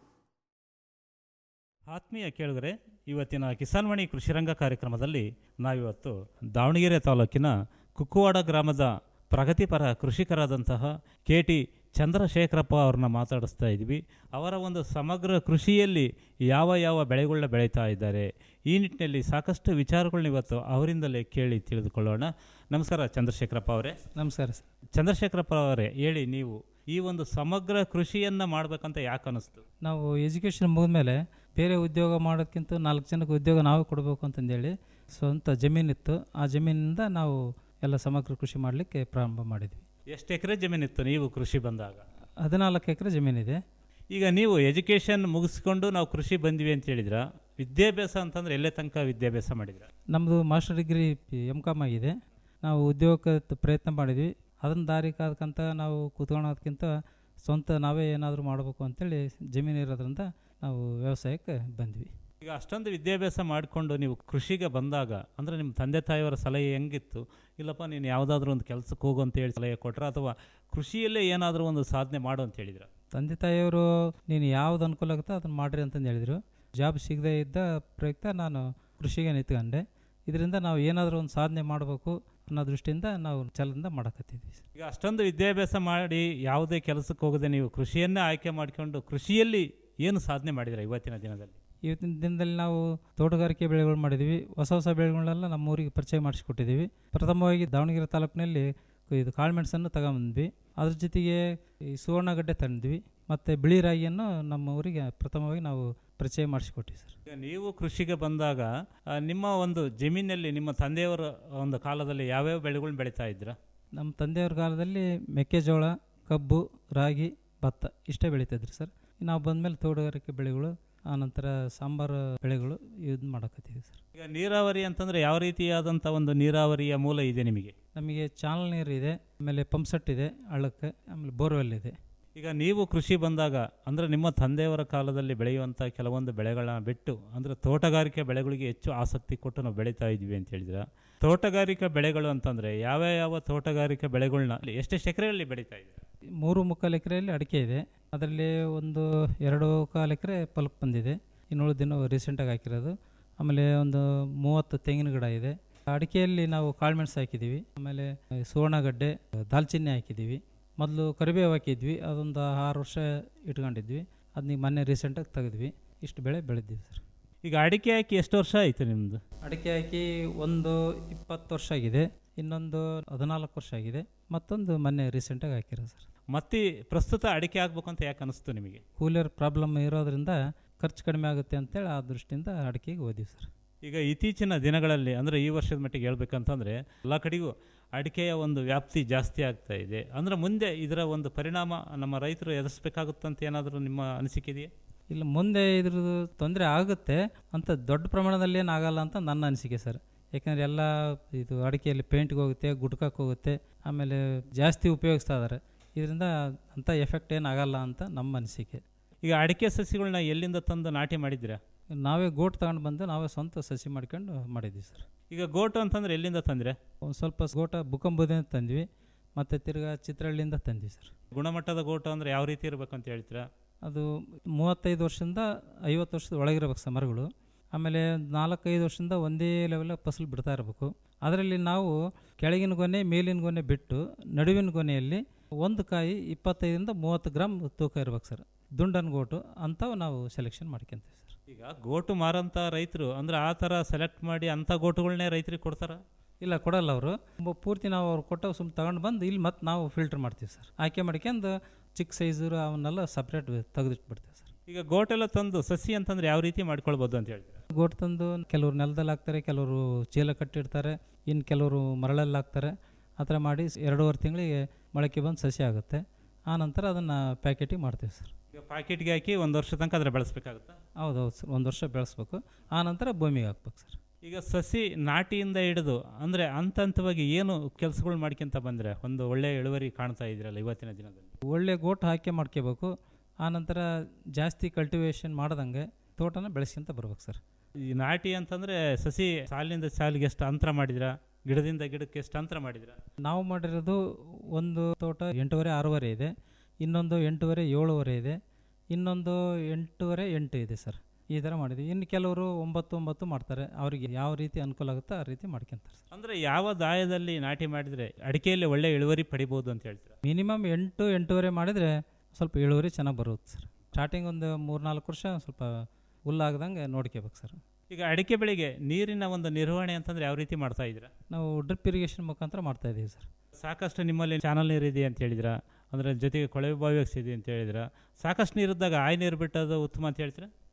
ಆತ್ಮೀಯ ಕೇಳಿದರೆ ಇವತ್ತಿನ ಕಿಸಾನ್ವಾಣಿ ಕೃಷಿರಂಗ ಕಾರ್ಯಕ್ರಮದಲ್ಲಿ ನಾವಿವತ್ತು ದಾವಣಗೆರೆ ತಾಲೂಕಿನ ಕುಕ್ಕುವಾಡ ಗ್ರಾಮದ ಪ್ರಗತಿಪರ ಕೃಷಿಕರಾದಂತಹ ಕೆ ಟಿ ಚಂದ್ರಶೇಖರಪ್ಪ ಅವ್ರನ್ನ ಮಾತಾಡಿಸ್ತಾ ಇದ್ವಿ ಅವರ ಒಂದು ಸಮಗ್ರ ಕೃಷಿಯಲ್ಲಿ ಯಾವ ಯಾವ ಬೆಳೆಗಳನ್ನ ಬೆಳೀತಾ ಇದ್ದಾರೆ ಈ ನಿಟ್ಟಿನಲ್ಲಿ ಸಾಕಷ್ಟು ವಿಚಾರಗಳನ್ನ ಇವತ್ತು ಅವರಿಂದಲೇ ಕೇಳಿ ತಿಳಿದುಕೊಳ್ಳೋಣ ನಮಸ್ಕಾರ ಚಂದ್ರಶೇಖರಪ್ಪ ಅವರೇ ನಮಸ್ಕಾರ ಚಂದ್ರಶೇಖರಪ್ಪ ಅವರೇ ಹೇಳಿ ನೀವು ಈ ಒಂದು ಸಮಗ್ರ ಕೃಷಿಯನ್ನು ಮಾಡಬೇಕಂತ ಯಾಕೆ ಅನಿಸ್ತು ನಾವು ಎಜುಕೇಷನ್ ಮುಗಿದ್ಮೇಲೆ ಬೇರೆ ಉದ್ಯೋಗ ಮಾಡೋದಕ್ಕಿಂತ ನಾಲ್ಕು ಜನಕ್ಕೆ ಉದ್ಯೋಗ ನಾವೇ ಕೊಡಬೇಕು ಅಂತಂದೇಳಿ ಸ್ವಂತ ಜಮೀನಿತ್ತು ಆ ಜಮೀನಿಂದ ನಾವು ಎಲ್ಲ ಸಮಗ್ರ ಕೃಷಿ ಮಾಡಲಿಕ್ಕೆ ಪ್ರಾರಂಭ ಮಾಡಿದ್ವಿ ಎಷ್ಟು ಎಕರೆ ಜಮೀನಿತ್ತು ನೀವು ಕೃಷಿ ಬಂದಾಗ ಹದಿನಾಲ್ಕು ಎಕರೆ ಜಮೀನಿದೆ ಈಗ ನೀವು ಎಜುಕೇಷನ್ ಮುಗಿಸ್ಕೊಂಡು ನಾವು ಕೃಷಿ ಬಂದ್ವಿ ಅಂತ ಹೇಳಿದ್ರ ವಿದ್ಯಾಭ್ಯಾಸ ಅಂತಂದ್ರೆ ಎಲ್ಲೇ ತನಕ ವಿದ್ಯಾಭ್ಯಾಸ ಮಾಡಿದ್ರ ನಮ್ಮದು ಮಾಸ್ಟರ್ ಡಿಗ್ರಿ ಎಮ್ ಕಾಮ್ ಆಗಿದೆ ನಾವು ಉದ್ಯೋಗಕ್ಕೆ ತ- ಪ್ರಯತ್ನ ಮಾಡಿದ್ವಿ ಅದನ್ನ ದಾರಿ ಕಾದ್ಕಂತ ನಾವು ಕೂತ್ಕೊಳ್ಳೋದಕ್ಕಿಂತ ಸ್ವಂತ ನಾವೇ ಏನಾದರೂ ಮಾಡಬೇಕು ಅಂತೇಳಿ ಜಮೀನು ಇರೋದ್ರಿಂದ ನಾವು ವ್ಯವಸಾಯಕ್ಕೆ ಬಂದ್ವಿ ಈಗ ಅಷ್ಟೊಂದು ವಿದ್ಯಾಭ್ಯಾಸ ಮಾಡಿಕೊಂಡು ನೀವು ಕೃಷಿಗೆ ಬಂದಾಗ ಅಂದರೆ ನಿಮ್ಮ ತಂದೆ ತಾಯಿಯವರ ಸಲಹೆ ಹೆಂಗಿತ್ತು ಇಲ್ಲಪ್ಪ ನೀನು ಯಾವುದಾದ್ರೂ ಒಂದು ಕೆಲಸಕ್ಕೆ ಹೋಗು ಅಂತ ಹೇಳಿ ಸಲಹೆ ಕೊಟ್ರ ಅಥವಾ ಕೃಷಿಯಲ್ಲೇ ಏನಾದರೂ ಒಂದು ಸಾಧನೆ ಮಾಡು ಅಂತ ಹೇಳಿದ್ರ ತಂದೆ ತಾಯಿಯವರು ನೀನು ಯಾವ್ದು ಅನುಕೂಲ ಆಗುತ್ತೋ ಅದನ್ನು ಮಾಡ್ರಿ ಅಂತಂದು ಹೇಳಿದರು ಜಾಬ್ ಸಿಗದೇ ಇದ್ದ ಪ್ರಯುಕ್ತ ನಾನು ಕೃಷಿಗೆ ನಿಂತ್ಕೊಂಡೆ ಇದರಿಂದ ನಾವು ಏನಾದರೂ ಒಂದು ಸಾಧನೆ ಮಾಡಬೇಕು ಅನ್ನೋ ದೃಷ್ಟಿಯಿಂದ ನಾವು ಛಲದಿಂದ ಮಾಡಕತ್ತಿದ್ವಿ ಈಗ ಅಷ್ಟೊಂದು ವಿದ್ಯಾಭ್ಯಾಸ ಮಾಡಿ ಯಾವುದೇ ಕೆಲಸಕ್ಕೆ ಹೋಗದೆ ನೀವು ಕೃಷಿಯನ್ನೇ ಆಯ್ಕೆ ಮಾಡಿಕೊಂಡು ಕೃಷಿಯಲ್ಲಿ ಏನು ಸಾಧನೆ ಮಾಡಿದ್ರ ಇವತ್ತಿನ ದಿನದಲ್ಲಿ ಇವತ್ತಿನ ದಿನದಲ್ಲಿ ನಾವು ತೋಟಗಾರಿಕೆ ಬೆಳೆಗಳು ಮಾಡಿದ್ವಿ ಹೊಸ ಹೊಸ ಬೆಳೆಗಳನ್ನೆಲ್ಲ ನಮ್ಮ ಊರಿಗೆ ಪರಿಚಯ ಮಾಡಿಸಿಕೊಟ್ಟಿದ್ದೀವಿ ಪ್ರಥಮವಾಗಿ ದಾವಣಗೆರೆ ತಾಲೂಕಿನಲ್ಲಿ ಇದು ಕಾಳುಮೆಣಸನ್ನು ತಗೊಂಬಂದ್ವಿ ಅದ್ರ ಜೊತೆಗೆ ಈ ಸುವರ್ಣಗಡ್ಡೆ ತಂದ್ವಿ ಮತ್ತು ಬಿಳಿ ರಾಗಿಯನ್ನು ನಮ್ಮ ಊರಿಗೆ ಪ್ರಥಮವಾಗಿ ನಾವು ಪರಿಚಯ ಮಾಡಿಸಿಕೊಟ್ಟಿವಿ ಸರ್ ಈಗ ನೀವು ಕೃಷಿಗೆ ಬಂದಾಗ ಆ, ನಿಮ್ಮ ಒಂದು ಜಮೀನಲ್ಲಿ ನಿಮ್ಮ ತಂದೆಯವರ ಒಂದು ಕಾಲದಲ್ಲಿ ಯಾವ್ಯಾವ ಬೆಳೆಗಳನ್ನ ಬೆಳೀತಾ ಇದ್ರ ನಮ್ಮ ತಂದೆಯವ್ರ ಕಾಲದಲ್ಲಿ ಮೆಕ್ಕೆಜೋಳ ಕಬ್ಬು ರಾಗಿ ಭತ್ತ ಇಷ್ಟೇ ಬೆಳೀತಿದ್ರು ಸರ್ ನಾವು ಬಂದಮೇಲೆ ತೋಟಗಾರಿಕೆ ಬೆಳೆಗಳು ಆನಂತರ ಸಾಂಬಾರು ಬೆಳೆಗಳು ಇದು ಮಾಡಕತ್ತೀವಿ ಸರ್ ಈಗ ನೀರಾವರಿ ಅಂತಂದ್ರೆ ಯಾವ ರೀತಿಯಾದಂಥ ಒಂದು ನೀರಾವರಿಯ ಮೂಲ ಇದೆ ನಿಮಗೆ ನಮಗೆ ಚಾನಲ್ ನೀರು ಇದೆ ಆಮೇಲೆ ಪಂಪ್ ಸೆಟ್ ಇದೆ ಹಳ್ಳಕ್ಕೆ ಆಮೇಲೆ ಬೋರ್ವೆಲ್ ಇದೆ ಈಗ ನೀವು ಕೃಷಿ ಬಂದಾಗ ಅಂದ್ರೆ ನಿಮ್ಮ ತಂದೆಯವರ ಕಾಲದಲ್ಲಿ ಬೆಳೆಯುವಂಥ ಕೆಲವೊಂದು ಬೆಳೆಗಳನ್ನ ಬಿಟ್ಟು ಅಂದ್ರೆ ತೋಟಗಾರಿಕೆ ಬೆಳೆಗಳಿಗೆ ಹೆಚ್ಚು ಆಸಕ್ತಿ ಕೊಟ್ಟು ನಾವು ಬೆಳೀತಾ ಇದ್ವಿ ಅಂತ ಹೇಳಿದ್ರ ತೋಟಗಾರಿಕಾ ಬೆಳೆಗಳು ಅಂತಂದ್ರೆ ಯಾವ ಯಾವ ತೋಟಗಾರಿಕೆ ಬೆಳೆಗಳನ್ನ ಎಷ್ಟೆಷ್ಟು ಎಕರೆಯಲ್ಲಿ ಬೆಳೀತಾ ಇದ್ದೀರಾ ಮೂರು ಮುಕ್ಕಾಲು ಎಕರೆಯಲ್ಲಿ ಅಡಿಕೆ ಇದೆ ಅದರಲ್ಲಿ ಒಂದು ಎರಡು ಕಾಲು ಎಕರೆ ಪಲ್ಪ್ ಬಂದಿದೆ ಇನ್ನು ಉಳಿದಿನ ರೀಸೆಂಟಾಗಿ ಹಾಕಿರೋದು ಆಮೇಲೆ ಒಂದು ಮೂವತ್ತು ತೆಂಗಿನ ಗಿಡ ಇದೆ ಅಡಿಕೆಯಲ್ಲಿ ನಾವು ಕಾಳುಮೆಣಸು ಹಾಕಿದ್ದೀವಿ ಆಮೇಲೆ ಸುವರ್ಣಗಡ್ಡೆ ದಾಲ್ಚಿನ್ನಿ ಹಾಕಿದ್ದೀವಿ ಮೊದಲು ಕರಿಬೇವು ಹಾಕಿದ್ವಿ ಅದೊಂದು ಆರು ವರ್ಷ ಇಟ್ಕೊಂಡಿದ್ವಿ ಅದನ್ನ ಈಗ ಮೊನ್ನೆ ರೀಸೆಂಟಾಗಿ ತೆಗೆದ್ವಿ ಇಷ್ಟು ಬೆಳೆ ಬೆಳೆದಿವಿ ಸರ್ ಈಗ ಅಡಿಕೆ ಹಾಕಿ ಎಷ್ಟು ವರ್ಷ ಆಯ್ತು ನಿಮ್ದು ಅಡಿಕೆ ಹಾಕಿ ಒಂದು ಇಪ್ಪತ್ತು ವರ್ಷ ಆಗಿದೆ ಇನ್ನೊಂದು ಹದಿನಾಲ್ಕು ವರ್ಷ ಆಗಿದೆ ಮತ್ತೊಂದು ಮೊನ್ನೆ ರೀಸೆಂಟಾಗಿ ಹಾಕಿರೋದು ಸರ್ ಮತ್ತೆ ಪ್ರಸ್ತುತ ಅಡಿಕೆ ಆಗ್ಬೇಕು ಅಂತ ಯಾಕೆ ಅನಿಸ್ತು ನಿಮಗೆ ಕೂಲರ್ ಪ್ರಾಬ್ಲಮ್ ಇರೋದ್ರಿಂದ ಖರ್ಚು ಕಡಿಮೆ ಆಗುತ್ತೆ ಅಂತೇಳಿ ಆ ದೃಷ್ಟಿಯಿಂದ ಅಡಿಕೆಗೆ ಓದಿವಿ ಸರ್ ಈಗ ಇತ್ತೀಚಿನ ದಿನಗಳಲ್ಲಿ ಅಂದರೆ ಈ ವರ್ಷದ ಮಟ್ಟಿಗೆ ಹೇಳ್ಬೇಕಂತಂದರೆ ಎಲ್ಲ ಕಡೆಗೂ ಅಡಿಕೆಯ ಒಂದು ವ್ಯಾಪ್ತಿ ಜಾಸ್ತಿ ಆಗ್ತಾ ಇದೆ ಅಂದರೆ ಮುಂದೆ ಇದರ ಒಂದು ಪರಿಣಾಮ ನಮ್ಮ ರೈತರು ಎದುರಿಸ್ಬೇಕಾಗುತ್ತಂತ ಏನಾದರೂ ನಿಮ್ಮ ಅನಿಸಿಕೆ ಇದೆಯಾ ಇಲ್ಲ ಮುಂದೆ ಇದ್ರದ್ದು ತೊಂದರೆ ಆಗುತ್ತೆ ಅಂತ ದೊಡ್ಡ ಪ್ರಮಾಣದಲ್ಲಿ ಏನು ಆಗಲ್ಲ ಅಂತ ನನ್ನ ಅನಿಸಿಕೆ ಸರ್ ಯಾಕಂದರೆ ಎಲ್ಲ ಇದು ಅಡಿಕೆಯಲ್ಲಿ ಪೇಂಟ್ಗೆ ಹೋಗುತ್ತೆ ಗುಟ್ಕಕ್ಕೆ ಹೋಗುತ್ತೆ ಆಮೇಲೆ ಜಾಸ್ತಿ ಉಪಯೋಗಿಸ್ತಾ ಇದ್ದಾರೆ ಇದರಿಂದ ಅಂಥ ಎಫೆಕ್ಟ್ ಏನು ಆಗಲ್ಲ ಅಂತ ನಮ್ಮ ಅನಿಸಿಕೆ ಈಗ ಅಡಿಕೆ ಸಸಿಗಳನ್ನ ಎಲ್ಲಿಂದ ತಂದು ನಾಟಿ ಮಾಡಿದ್ದೀರಾ ನಾವೇ ಗೋಟ್ ತಗೊಂಡು ಬಂದು ನಾವೇ ಸ್ವಂತ ಸಸಿ ಮಾಡ್ಕೊಂಡು ಮಾಡಿದ್ವಿ ಸರ್ ಈಗ ಗೋಟು ಅಂತಂದ್ರೆ ಎಲ್ಲಿಂದ ತಂದ್ರೆ ಒಂದು ಸ್ವಲ್ಪ ಗೋಟ ಬುಕ್ಕಂಬುದಿಂದ ತಂದ್ವಿ ಮತ್ತು ತಿರ್ಗಾ ಚಿತ್ರಹಳ್ಳಿಯಿಂದ ತಂದ್ವಿ ಸರ್ ಗುಣಮಟ್ಟದ ಗೋಟು ಅಂದರೆ ಯಾವ ರೀತಿ ಇರಬೇಕು ಅಂತ ಹೇಳ್ತೀರಾ ಅದು ಮೂವತ್ತೈದು ವರ್ಷದಿಂದ ಐವತ್ತು ವರ್ಷದ ಒಳಗಿರ್ಬೇಕು ಸರ್ ಮರಗಳು ಆಮೇಲೆ ನಾಲ್ಕೈದು ವರ್ಷದಿಂದ ಒಂದೇ ಲೆವೆಲ್ ಫಸಲು ಬಿಡ್ತಾ ಇರಬೇಕು ಅದರಲ್ಲಿ ನಾವು ಕೆಳಗಿನ ಗೊನೆ ಮೇಲಿನ ಗೊನೆ ಬಿಟ್ಟು ನಡುವಿನ ಗೊನೆಯಲ್ಲಿ ಒಂದು ಕಾಯಿ ಇಪ್ಪತ್ತೈದರಿಂದ ಮೂವತ್ತು ಗ್ರಾಮ್ ತೂಕ ಇರ್ಬೇಕು ಸರ್ ದುಂಡನ್ ಗೋಟು ಅಂಥವು ನಾವು ಸೆಲೆಕ್ಷನ್ ಮಾಡ್ಕೊಂತೀವಿ ಸರ್ ಈಗ ಗೋಟು ಮಾರಂಥ ರೈತರು ಅಂದರೆ ಆ ಥರ ಸೆಲೆಕ್ಟ್ ಮಾಡಿ ಅಂಥ ಗೋಟುಗಳನ್ನೇ ರೈತರಿಗೆ ಕೊಡ್ತಾರ ಇಲ್ಲ ಕೊಡಲ್ಲ ಅವರು ಪೂರ್ತಿ ನಾವು ಅವ್ರು ಕೊಟ್ಟಾಗ ಸುಮ್ಮನೆ ತಗೊಂಡು ಬಂದು ಇಲ್ಲಿ ಮತ್ತೆ ನಾವು ಫಿಲ್ಟರ್ ಮಾಡ್ತೀವಿ ಸರ್ ಆಯ್ಕೆ ಮಾಡ್ಕೊಂಡು ಚಿಕ್ಕ ಸೈಜು ಅವನ್ನೆಲ್ಲ ಸಪ್ರೇಟ್ ತೆಗೆದಿಟ್ಬಿಡ್ತೀವಿ ಸರ್ ಈಗ ಗೋಟೆಲ್ಲ ತಂದು ಸಸಿ ಅಂತಂದ್ರೆ ಯಾವ ರೀತಿ ಮಾಡ್ಕೊಳ್ಬೋದು ಅಂತ ಹೇಳ್ತೀರಾ ಗೋಟ್ ತಂದು ಕೆಲವರು ನೆಲದಲ್ಲಿ ಹಾಕ್ತಾರೆ ಕೆಲವರು ಚೀಲ ಕಟ್ಟಿಡ್ತಾರೆ ಇನ್ನು ಕೆಲವರು ಮರಳಲ್ಲಿ ಹಾಕ್ತಾರೆ ಆ ಥರ ಮಾಡಿ ಎರಡೂವರೆ ತಿಂಗಳಿಗೆ ಮೊಳಕೆ ಬಂದು ಸಸಿ ಆಗುತ್ತೆ ಆ ನಂತರ ಅದನ್ನು ಪ್ಯಾಕೆಟಿಗೆ ಮಾಡ್ತೀವಿ ಸರ್ ಈಗ ಪ್ಯಾಕೆಟ್ಗೆ ಹಾಕಿ ಒಂದು ವರ್ಷ ತನಕ ಅದ್ರ ಬೆಳೆಸ್ಬೇಕಾಗುತ್ತಾ ಹೌದೌದು ಸರ್ ಒಂದು ವರ್ಷ ಬೆಳೆಸ್ಬೇಕು ಆ ನಂತರ ಭೂಮಿಗೆ ಹಾಕ್ಬೇಕು ಸರ್ ಈಗ ಸಸಿ ನಾಟಿಯಿಂದ ಹಿಡಿದು ಅಂದರೆ ಹಂತ ಹಂತವಾಗಿ ಏನು ಕೆಲಸಗಳು ಮಾಡ್ಕೊಂತ ಬಂದರೆ ಒಂದು ಒಳ್ಳೆಯ ಇಳುವರಿ ಕಾಣ್ತಾ ಇದ್ದೀರಲ್ಲ ಇವತ್ತಿನ ದಿನದಲ್ಲಿ ಒಳ್ಳೆ ಗೋಟ್ ಹಾಕಿ ಮಾಡ್ಕೋಬೇಕು ಆ ನಂತರ ಜಾಸ್ತಿ ಕಲ್ಟಿವೇಷನ್ ಮಾಡ್ದಂಗೆ ತೋಟನ ಬೆಳೆಸ್ಕೊಂತ ಬರ್ಬೇಕು ಸರ್ ಈ ನಾಟಿ ಅಂತಂದರೆ ಸಸಿ ಸಾಲಿನಿಂದ ಸಾಲಿಗೆ ಎಷ್ಟು ಅಂತರ ಮಾಡಿದಿರಾ ಗಿಡದಿಂದ ಗಿಡಕ್ಕೆ ಎಷ್ಟು ಅಂತರ ಮಾಡಿದಿರಾ ನಾವು ಮಾಡಿರೋದು ಒಂದು ತೋಟ ಎಂಟೂವರೆ ಆರೂವರೆ ಇದೆ ಇನ್ನೊಂದು ಎಂಟೂವರೆ ಏಳುವರೆ ಇದೆ ಇನ್ನೊಂದು ಎಂಟೂವರೆ ಎಂಟು ಇದೆ ಸರ್ ಈ ಥರ ಮಾಡಿದ್ವಿ ಇನ್ನು ಕೆಲವರು ಒಂಬತ್ತು ಒಂಬತ್ತು ಮಾಡ್ತಾರೆ ಅವರಿಗೆ ಯಾವ ರೀತಿ ಅನುಕೂಲ ಆಗುತ್ತೋ ಆ ರೀತಿ ಮಾಡ್ಕೊತಾರೆ ಸರ್ ಅಂದರೆ ಯಾವ ದಾಯದಲ್ಲಿ ನಾಟಿ ಮಾಡಿದರೆ ಅಡಿಕೆಯಲ್ಲಿ ಒಳ್ಳೆ ಇಳುವರಿ ಪಡಿಬೋದು ಅಂತ ಹೇಳ್ತೀರಾ ಮಿನಿಮಮ್ ಎಂಟು ಎಂಟೂವರೆ ಮಾಡಿದರೆ ಸ್ವಲ್ಪ ಇಳುವರಿ ಚೆನ್ನಾಗಿ ಬರುತ್ತೆ ಸರ್ ಸ್ಟಾರ್ಟಿಂಗ್ ಒಂದು ಮೂರು ನಾಲ್ಕು ವರ್ಷ ಸ್ವಲ್ಪ ಹುಲ್ಲಾಗ್ದಂಗೆ ನೋಡ್ಕೋಬೇಕು ಸರ್ ಈಗ ಅಡಿಕೆ ಬೆಳೆಗೆ ನೀರಿನ ಒಂದು ನಿರ್ವಹಣೆ ಅಂತಂದ್ರೆ ಯಾವ ರೀತಿ ಮಾಡ್ತಾ ಇದ್ದೀರಾ ನಾವು ಡ್ರಿಪ್ ಇರಿಗೇಷನ್ ಮುಖಾಂತರ ಮಾಡ್ತಾ ಇದ್ದೀವಿ ಸರ್ ಸಾಕಷ್ಟು ನಿಮ್ಮಲ್ಲಿ ಚಾನಲ್ ನೀರು ಇದೆ ಅಂತ ಹೇಳಿದ್ರ ಅಂದರೆ ಜೊತೆಗೆ ಕೊಳವೆ ಬಾವಿ ಇದೆ ಅಂತ ಹೇಳಿದ್ರ ಸಾಕಷ್ಟು ನೀರಿದ್ದಾಗ ಆಯ್ ನೀರು ಬಿಟ್ಟದು ಉತ್ತಮ ಅಂತ ಹೇಳ್ತೀರಾ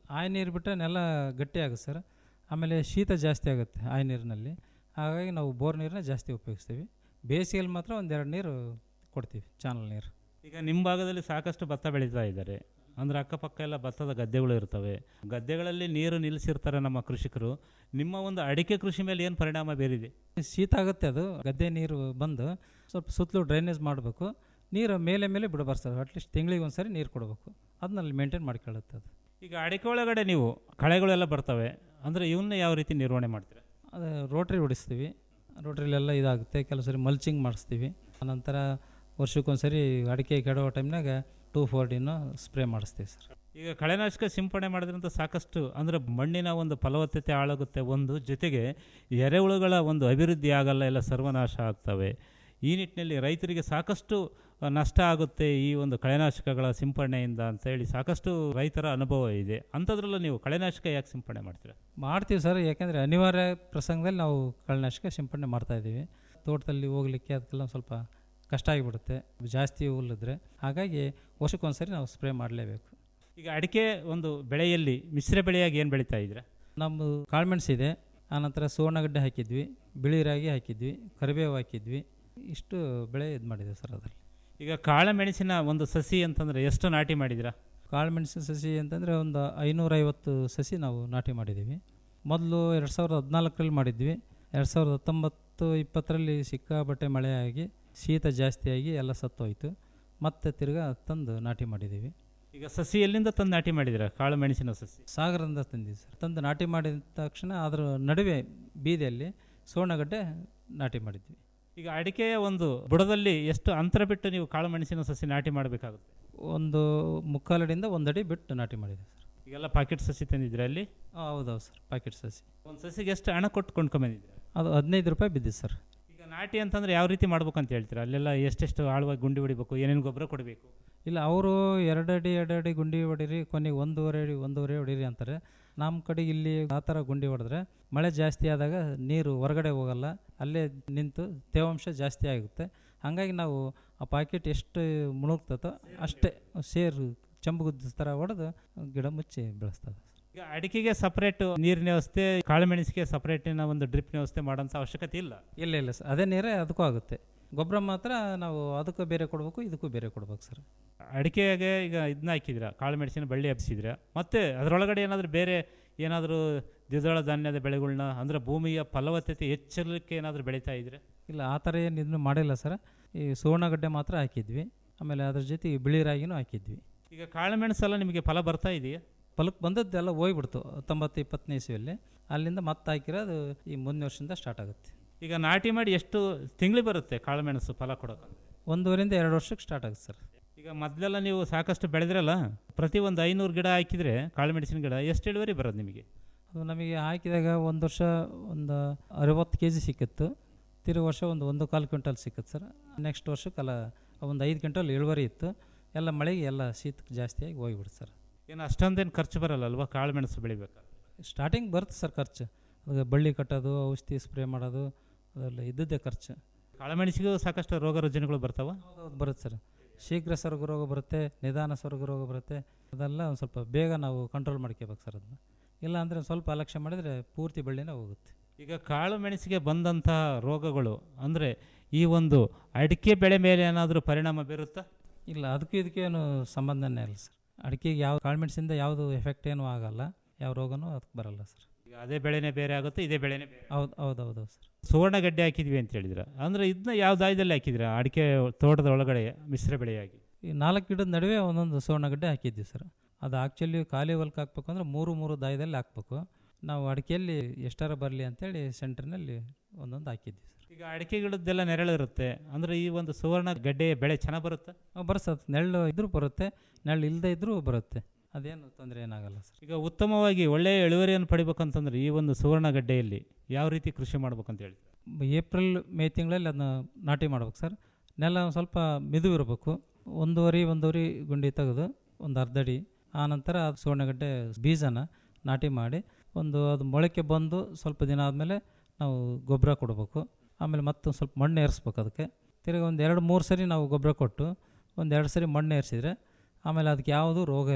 ಆಯ ನೀರು ಬಿಟ್ಟರೆ ನೆಲ ಗಟ್ಟಿ ಆಗುತ್ತೆ ಸರ್ ಆಮೇಲೆ ಶೀತ ಜಾಸ್ತಿ ಆಗುತ್ತೆ ಆಯ ನೀರಿನಲ್ಲಿ ಹಾಗಾಗಿ ನಾವು ಬೋರ್ ನೀರನ್ನ ಜಾಸ್ತಿ ಉಪಯೋಗಿಸ್ತೀವಿ ಬೇಸಿಗೆಯಲ್ಲಿ ಮಾತ್ರ ಒಂದೆರಡು ನೀರು ಕೊಡ್ತೀವಿ ಚಾನಲ್ ನೀರು ಈಗ ನಿಮ್ಮ ಭಾಗದಲ್ಲಿ ಸಾಕಷ್ಟು ಭತ್ತ ಬೆಳೀತಾ ಇದ್ದಾರೆ ಅಂದರೆ ಅಕ್ಕಪಕ್ಕ ಎಲ್ಲ ಭತ್ತದ ಗದ್ದೆಗಳು ಇರ್ತವೆ ಗದ್ದೆಗಳಲ್ಲಿ ನೀರು ನಿಲ್ಲಿಸಿರ್ತಾರೆ ನಮ್ಮ ಕೃಷಿಕರು ನಿಮ್ಮ ಒಂದು ಅಡಿಕೆ ಕೃಷಿ ಮೇಲೆ ಏನು ಪರಿಣಾಮ ಬೀರಿದೆ ಶೀತ ಆಗುತ್ತೆ ಅದು ಗದ್ದೆ ನೀರು ಬಂದು ಸ್ವಲ್ಪ ಸುತ್ತಲೂ ಡ್ರೈನೇಜ್ ಮಾಡಬೇಕು ನೀರು ಮೇಲೆ ಮೇಲೆ ಬಿಡಬಾರ್ದು ಸರ್ ಅಟ್ಲೀಸ್ಟ್ ತಿಂಗಳಿಗೆ ಒಂದು ಸರಿ ನೀರು ಕೊಡಬೇಕು ಅದನ್ನಲ್ಲಿ ಮೇಂಟೈನ್ ಮಾಡ್ಕೊಳ್ಳುತ್ತೆ ಅದು ಈಗ ಅಡಿಕೆ ಒಳಗಡೆ ನೀವು ಕಳೆಗಳೆಲ್ಲ ಬರ್ತವೆ ಅಂದರೆ ಇವನ್ನ ಯಾವ ರೀತಿ ನಿರ್ವಹಣೆ ಮಾಡ್ತೀರಾ ಅದು ರೋಟ್ರಿ ಹೊಡಿಸ್ತೀವಿ ರೋಟ್ರಿಲೆಲ್ಲ ಇದಾಗುತ್ತೆ ಕೆಲವು ಸರಿ ಮಲ್ಚಿಂಗ್ ಮಾಡಿಸ್ತೀವಿ ಆನಂತರ ವರ್ಷಕ್ಕೊಂದ್ಸರಿ ಅಡಿಕೆ ಕೆಡೋ ಟೈಮ್ನಾಗ ಟೂ ಫೋರ್ಟಿನ ಸ್ಪ್ರೇ ಮಾಡಿಸ್ತೀವಿ ಸರ್ ಈಗ ಕಳೆನಾಶಕ ಸಿಂಪಡಣೆ ಮಾಡೋದ್ರಿಂದ ಸಾಕಷ್ಟು ಅಂದರೆ ಮಣ್ಣಿನ ಒಂದು ಫಲವತ್ತತೆ ಹಾಳಾಗುತ್ತೆ ಒಂದು ಜೊತೆಗೆ ಎರೆಹುಳುಗಳ ಒಂದು ಅಭಿವೃದ್ಧಿ ಆಗಲ್ಲ ಎಲ್ಲ ಸರ್ವನಾಶ ಆಗ್ತವೆ ಈ ನಿಟ್ಟಿನಲ್ಲಿ ರೈತರಿಗೆ ಸಾಕಷ್ಟು ಆ, ನಷ್ಟ ಆಗುತ್ತೆ ಈ ಒಂದು ಕಳೆನಾಶಕಗಳ ಸಿಂಪಡಣೆಯಿಂದ ಅಂತ ಹೇಳಿ ಸಾಕಷ್ಟು ರೈತರ ಅನುಭವ ಇದೆ ಅಂಥದ್ರಲ್ಲೂ ನೀವು ಕಳೆನಾಶಕ ಯಾಕೆ ಸಿಂಪಡಣೆ ಮಾಡ್ತೀರಾ ಮಾಡ್ತೀವಿ ಸರ್ ಯಾಕೆಂದರೆ ಅನಿವಾರ್ಯ ಪ್ರಸಂಗದಲ್ಲಿ ನಾವು ಕಳೆನಾಶಕ ಸಿಂಪಡಣೆ ಮಾಡ್ತಾಯಿದ್ದೀವಿ ತೋಟದಲ್ಲಿ ಹೋಗ್ಲಿಕ್ಕೆ ಅದಕ್ಕೆಲ್ಲ ಒಂದ್ ಸ್ವಲ್ಪ ಕಷ್ಟ ಆಗಿಬಿಡುತ್ತೆ ಜಾಸ್ತಿ ಹುಲ್ಲಿದ್ರೆ ಹಾಗಾಗಿ ವರ್ಷಕ್ಕೊಂದ್ಸರಿ ನಾವು ಸ್ಪ್ರೇ ಮಾಡಲೇಬೇಕು ಈಗ ಅಡಿಕೆ ಒಂದು ಬೆಳೆಯಲ್ಲಿ ಮಿಶ್ರ ಬೆಳೆಯಾಗಿ ಏನು ಬೆಳೀತಾ ಇದ್ದೀರಾ ನಮ್ಮದು ಕಾಳುಮೆಣಸು ಇದೆ ಆನಂತರ ಸುವರ್ಣಗಡ್ಡೆ ಹಾಕಿದ್ವಿ ಬಿಳಿ ರಾಗಿ ಹಾಕಿದ್ವಿ ಕರಿಬೇವು ಹಾಕಿದ್ವಿ ಇಷ್ಟು ಬೆಳೆ ಇದು ಮಾಡಿದೆ ಸರ್ ಅದರಲ್ಲಿ ಈಗ ಕಾಳುಮೆಣಸಿನ ಒಂದು ಸಸಿ ಅಂತಂದರೆ ಎಷ್ಟು ನಾಟಿ ಮಾಡಿದ್ದೀರಾ ಕಾಳುಮೆಣಸಿನ ಸಸಿ ಅಂತಂದರೆ ಒಂದು ಐನೂರೈವತ್ತು ಸಸಿ ನಾವು ನಾಟಿ ಮಾಡಿದ್ದೀವಿ ಮೊದಲು ಎರಡು ಸಾವಿರದ ಹದಿನಾಲ್ಕರಲ್ಲಿ ಮಾಡಿದ್ವಿ ಎರಡು ಸಾವಿರದ ಹತ್ತೊಂಬತ್ತು ಇಪ್ಪತ್ತರಲ್ಲಿ ಸಿಕ್ಕಾಬಟ್ಟೆ ಮಳೆಯಾಗಿ ಶೀತ ಜಾಸ್ತಿಯಾಗಿ ಎಲ್ಲ ಸತ್ತೋಯ್ತು ಮತ್ತೆ ತಿರ್ಗಾ ತಂದು ನಾಟಿ ಮಾಡಿದ್ದೀವಿ ಈಗ ಸಸಿ ಎಲ್ಲಿಂದ ತಂದು ನಾಟಿ ಮಾಡಿದ್ದೀರಾ ಕಾಳು ಮೆಣಸಿನ ಸಸಿ ಸಾಗರದಿಂದ ತಂದಿದ್ದೀವಿ ಸರ್ ತಂದು ನಾಟಿ ಮಾಡಿದ ತಕ್ಷಣ ಅದರ ನಡುವೆ ಬೀದಿಯಲ್ಲಿ ಸುವರ್ಣಗಡ್ಡೆ ನಾಟಿ ಮಾಡಿದ್ವಿ ಈಗ ಅಡಿಕೆಯ ಒಂದು ಬುಡದಲ್ಲಿ ಎಷ್ಟು ಅಂತರ ಬಿಟ್ಟು ನೀವು ಕಾಳು ಮೆಣಸಿನ ಸಸಿ ನಾಟಿ ಮಾಡಬೇಕಾಗುತ್ತೆ ಒಂದು ಮುಕ್ಕಾಲಡಿಂದ ಒಂದಡಿ ಬಿಟ್ಟು ನಾಟಿ ಮಾಡಿದೆ ಸರ್ ಈಗೆಲ್ಲ ಪಾಕೆಟ್ ಸಸಿ ತಂದಿದ್ದೀರಾ ಅಲ್ಲಿ ಆ, ಹೌದೌದು ಸರ್ ಪ್ಯಾಕೆಟ್ ಸಸಿ ಒಂದು ಸಸಿಗೆ ಎಷ್ಟು ಹಣ ಕೊಟ್ಟು ಕೊಂಡ್ಕೊಂಬಂದಿದ್ದೀರಾ ಅದು ಹದಿನೈದು ರೂಪಾಯಿ ಬಿದ್ದಿದೆ ಸರ್ ಈಗ ನಾಟಿ ಅಂತಂದ್ರೆ ಯಾವ ರೀತಿ ಮಾಡ್ಬೇಕು ಅಂತ ಹೇಳ್ತೀರಾ ಅಲ್ಲೆಲ್ಲ ಎಷ್ಟೆಷ್ಟು ಆಳವಾಗಿ ಗುಂಡಿ ಹೊಡಿಬೇಕು ಏನೇನು ಗೊಬ್ಬರ ಕೊಡಬೇಕು ಇಲ್ಲ ಅವರು ಎರಡು ಅಡಿ ಎರಡು ಅಡಿ ಗುಂಡಿ ಹೊಡೀರಿ ಕೊನೆಗೆ ಒಂದೂವರೆ ಅಡಿ ಒಂದೂವರೆ ಹೊಡೀರಿ ಅಂತಾರೆ ನಮ್ಮ ಕಡೆ ಇಲ್ಲಿ ಆ ಥರ ಗುಂಡಿ ಹೊಡೆದ್ರೆ ಮಳೆ ಜಾಸ್ತಿ ಆದಾಗ ನೀರು ಹೊರಗಡೆ ಹೋಗಲ್ಲ ಅಲ್ಲೇ ನಿಂತು ತೇವಾಂಶ ಜಾಸ್ತಿ ಆಗುತ್ತೆ ಹಾಗಾಗಿ ನಾವು ಆ ಪಾಕೆಟ್ ಎಷ್ಟು ಮುಳುಗ್ತತೋ ಅಷ್ಟೇ ಸೇರು ಚಂಬುಗುದ್ದ ಥರ ಹೊಡೆದು ಗಿಡ ಮುಚ್ಚಿ ಬೆಳೆಸ್ತದೆ ಈಗ ಅಡಿಕೆಗೆ ಸಪ್ರೇಟ್ ನೀರಿನ ವ್ಯವಸ್ಥೆ ಕಾಳು ಮೆಣಸಿಗೆ ಸಪ್ರೇಟಿನ ಒಂದು ಡ್ರಿಪ್ ವ್ಯವಸ್ಥೆ ಮಾಡೋಂಥ ಅವಶ್ಯಕತೆ ಇಲ್ಲ ಇಲ್ಲ ಇಲ್ಲ ಸರ್ ಅದೇ ನೀರೇ ಅದಕ್ಕೂ ಆಗುತ್ತೆ ಗೊಬ್ಬರ ಮಾತ್ರ ನಾವು ಅದಕ್ಕೂ ಬೇರೆ ಕೊಡಬೇಕು ಇದಕ್ಕೂ ಬೇರೆ ಕೊಡ್ಬೇಕು ಸರ್ ಅಡಿಕೆಗೆ ಈಗ ಇದನ್ನ ಹಾಕಿದ್ದೀರಾ ಕಾಳು ಮೆಣಸಿನ ಬಳ್ಳಿ ಹಬ್ಸಿದ್ದೀರಾ ಮತ್ತೆ ಅದರೊಳಗಡೆ ಏನಾದರೂ ಬೇರೆ ಏನಾದರೂ ದ್ವಿದಳ ಧಾನ್ಯದ ಬೆಳೆಗಳನ್ನ ಅಂದರೆ ಭೂಮಿಯ ಫಲವತ್ತತೆ ಹೆಚ್ಚಲಿಕ್ಕೆ ಏನಾದರೂ ಬೆಳೀತಾ ಇದ್ರೆ ಇಲ್ಲ ಆ ಥರ ಏನು ಇದನ್ನು ಮಾಡಿಲ್ಲ ಸರ್ ಈ ಸುವರ್ಣಗಡ್ಡೆ ಮಾತ್ರ ಹಾಕಿದ್ವಿ ಆಮೇಲೆ ಅದ್ರ ಜೊತೆ ಈ ಬಿಳಿ ರಾಗಿನೂ ಹಾಕಿದ್ವಿ ಈಗ ಕಾಳು ಮೆಣಸೆಲ್ಲ ನಿಮಗೆ ಫಲ ಬರ್ತಾ ಇದೆಯಾ ಫಲಕ್ಕೆ ಬಂದದ್ದೆಲ್ಲ ಹೋಗ್ಬಿಡ್ತು ಹತ್ತೊಂಬತ್ತು ಇಪ್ಪತ್ತನೇ ಇಸ್ವಿಯಲ್ಲಿ ಅಲ್ಲಿಂದ ಮತ್ತೆ ಹಾಕಿರೋದು ಈ ಮುಂದಿನ ವರ್ಷದಿಂದ ಸ್ಟಾರ್ಟ್ ಆಗುತ್ತೆ ಈಗ ನಾಟಿ ಮಾಡಿ ಎಷ್ಟು ತಿಂಗಳು ಬರುತ್ತೆ ಕಾಳು ಮೆಣಸು ಫಲ ಕೊಡೋಕೆ ಒಂದೂವರೆಯಿಂದ ಎರಡು ವರ್ಷಕ್ಕೆ ಸ್ಟಾರ್ಟ್ ಆಗುತ್ತೆ ಸರ್ ಈಗ ಮೊದಲೆಲ್ಲ ನೀವು ಸಾಕಷ್ಟು ಬೆಳೆದ್ರಲ್ಲ ಪ್ರತಿ ಒಂದು ಐನೂರು ಗಿಡ ಹಾಕಿದರೆ ಕಾಳು ಮೆಣಸಿನ ಗಿಡ ಎಷ್ಟು ಇಳುವರಿ ಬರೋದು ನಿಮಗೆ ಅದು ನಮಗೆ ಹಾಕಿದಾಗ ಒಂದು ವರ್ಷ ಒಂದು ಅರವತ್ತು ಕೆ ಜಿ ಸಿಕ್ಕಿತ್ತು ತಿರುಗಿ ವರ್ಷ ಒಂದು ಒಂದು ಕಾಲು ಕ್ವಿಂಟಲ್ ಸಿಕ್ಕತ್ತು ಸರ್ ನೆಕ್ಸ್ಟ್ ವರ್ಷಕ್ಕೆಲ್ಲ ಒಂದು ಐದು ಕ್ವಿಂಟಲ್ ಇಳುವರಿ ಇತ್ತು ಎಲ್ಲ ಮಳೆಗೆ ಎಲ್ಲ ಶೀತ ಜಾಸ್ತಿಯಾಗಿ ಹೋಗ್ಬಿಡ್ತು ಸರ್ ಏನು ಅಷ್ಟೊಂದೇನು ಖರ್ಚು ಬರಲ್ಲ ಅಲ್ವಾ ಕಾಳು ಮೆಣಸು ಬೆಳಿಬೇಕಾದ್ರೆ ಸ್ಟಾರ್ಟಿಂಗ್ ಬರುತ್ತೆ ಸರ್ ಖರ್ಚು ಅದು ಬಳ್ಳಿ ಕಟ್ಟೋದು ಔಷಧಿ ಸ್ಪ್ರೇ ಮಾಡೋದು ಅದೆಲ್ಲ ಇದ್ದದ್ದೇ ಖರ್ಚು ಕಾಳುಮೆಣಸಿಗೂ ಸಾಕಷ್ಟು ರೋಗ ರುಜಿನಗಳು ಬರ್ತಾವ ಹೌದು ಬರುತ್ತೆ ಸರ್ ಶೀಘ್ರ ಸ್ವರ್ಗ ರೋಗ ಬರುತ್ತೆ ನಿಧಾನ ಸ್ವರ್ಗ ರೋಗ ಬರುತ್ತೆ ಅದೆಲ್ಲ ಒಂದು ಸ್ವಲ್ಪ ಬೇಗ ನಾವು ಕಂಟ್ರೋಲ್ ಮಾಡ್ಕೋಬೇಕು ಸರ್ ಅದನ್ನ ಇಲ್ಲ ಅಂದರೆ ಸ್ವಲ್ಪ ಅಲಕ್ಷ್ಯ ಮಾಡಿದರೆ ಪೂರ್ತಿ ಬಳ್ಳಿನೇ ಹೋಗುತ್ತೆ ಈಗ ಕಾಳು ಮೆಣಸಿಗೆ ಬಂದಂತಹ ರೋಗಗಳು ಅಂದರೆ ಈ ಒಂದು ಅಡಿಕೆ ಬೆಳೆ ಮೇಲೆ ಏನಾದರೂ ಪರಿಣಾಮ ಬೀರುತ್ತಾ ಇಲ್ಲ ಅದಕ್ಕೂ ಇದಕ್ಕೇನು ಸಂಬಂಧನೇ ಇಲ್ಲ ಸರ್ ಅಡಿಕೆಗೆ ಯಾವ ಕಾಳುಮೆಣಸಿಂದ ಯಾವುದು ಎಫೆಕ್ಟ್ ಏನೂ ಆಗಲ್ಲ ಯಾವ ರೋಗನೂ ಅದಕ್ಕೆ ಬರಲ್ಲ ಸರ್ ಈಗ ಅದೇ ಬೆಳೆನೇ ಬೇರೆ ಆಗುತ್ತೆ ಇದೇ ಬೆಳೆನೇ ಬೇರೆ ಹೌದು ಹೌದು ಹೌದು ಸರ್ ಸುವರ್ಣ ಗಡ್ಡೆ ಹಾಕಿದ್ವಿ ಅಂತ ಹೇಳಿದ್ರ ಅಂದರೆ ಇದನ್ನ ಯಾವ ದಾಯದಲ್ಲಿ ಹಾಕಿದ್ರಾ ಅಡಿಕೆ ತೋಟದ ಒಳಗಡೆ ಮಿಶ್ರ ಬೆಳೆಯಾಗಿ ಈ ನಾಲ್ಕು ಗಿಡದ ನಡುವೆ ಒಂದೊಂದು ಸುವರ್ಣಗಡ್ಡೆ ಹಾಕಿದ್ವಿ ಸರ್ ಅದು ಆ್ಯಕ್ಚುಲಿ ಖಾಲಿ ಹೊಲಕ್ಕೆ ಹಾಕ್ಬೇಕು ಅಂದರೆ ಮೂರು ಮೂರು ದಾಯದಲ್ಲಿ ಹಾಕ್ಬೇಕು ನಾವು ಅಡಿಕೆಯಲ್ಲಿ ಎಷ್ಟಾರ ಬರಲಿ ಅಂತೇಳಿ ಸೆಂಟ್ರ್ನಲ್ಲಿ ಒಂದೊಂದು ಹಾಕಿದ್ವಿ ಸರ್ ಈಗ ಅಡಿಕೆ ಗಿಡದ್ದೆಲ್ಲ ನೆರಳಿರುತ್ತೆ ಅಂದರೆ ಈ ಒಂದು ಸುವರ್ಣ ಗಡ್ಡೆ ಬೆಳೆ ಚೆನ್ನಾಗಿ ಬರುತ್ತೆ ಬರುತ್ತೆ ನೆರಳು ಇದ್ರೂ ಬರುತ್ತೆ ನೆರಳು ಇಲ್ಲದೆ ಇದ್ರೂ ಬರುತ್ತೆ ಅದೇನು ತೊಂದರೆ ಏನಾಗಲ್ಲ ಸರ್ ಈಗ ಉತ್ತಮವಾಗಿ ಒಳ್ಳೆಯ ಇಳುವರಿಯನ್ನು ಪಡಿಬೇಕಂತಂದ್ರೆ ಈ ಒಂದು ಸುವರ್ಣ ಗಡ್ಡೆಯಲ್ಲಿ ಯಾವ ರೀತಿ ಕೃಷಿ ಮಾಡ್ಬೇಕಂತ ಹೇಳಿ ಏಪ್ರಿಲ್ ಮೇ ತಿಂಗಳಲ್ಲಿ ಅದನ್ನ ನಾಟಿ ಮಾಡ್ಬೇಕು ಸರ್ ನೆಲ ಒಂದು ಸ್ವಲ್ಪ ಮಿದು ಇರಬೇಕು ಒಂದೂವರೆ ಒಂದೂವರೆ ಗುಂಡಿ ತೆಗೆದು ಒಂದು ಅರ್ಧ ಅಡಿ ಆ ನಂತರ ಅದು ಸುವರ್ಣಗಡ್ಡೆ ಬೀಜನ ನಾಟಿ ಮಾಡಿ ಒಂದು ಅದು ಮೊಳಕೆ ಬಂದು ಸ್ವಲ್ಪ ದಿನ ಆದಮೇಲೆ ನಾವು ಗೊಬ್ಬರ ಕೊಡಬೇಕು ಆಮೇಲೆ ಮತ್ತೊಂದು ಸ್ವಲ್ಪ ಮಣ್ಣು ಏರಿಸ್ಬೇಕು ಅದಕ್ಕೆ ತಿರ್ಗಿ ಒಂದು ಎರಡು ಮೂರು ಸರಿ ನಾವು ಗೊಬ್ಬರ ಕೊಟ್ಟು ಒಂದು ಎರಡು ಸರಿ ಮಣ್ಣು ಏರಿಸಿದ್ರೆ ಆಮೇಲೆ ಅದಕ್ಕೆ ಯಾವುದೂ ರೋಗ ಇಲ್ಲ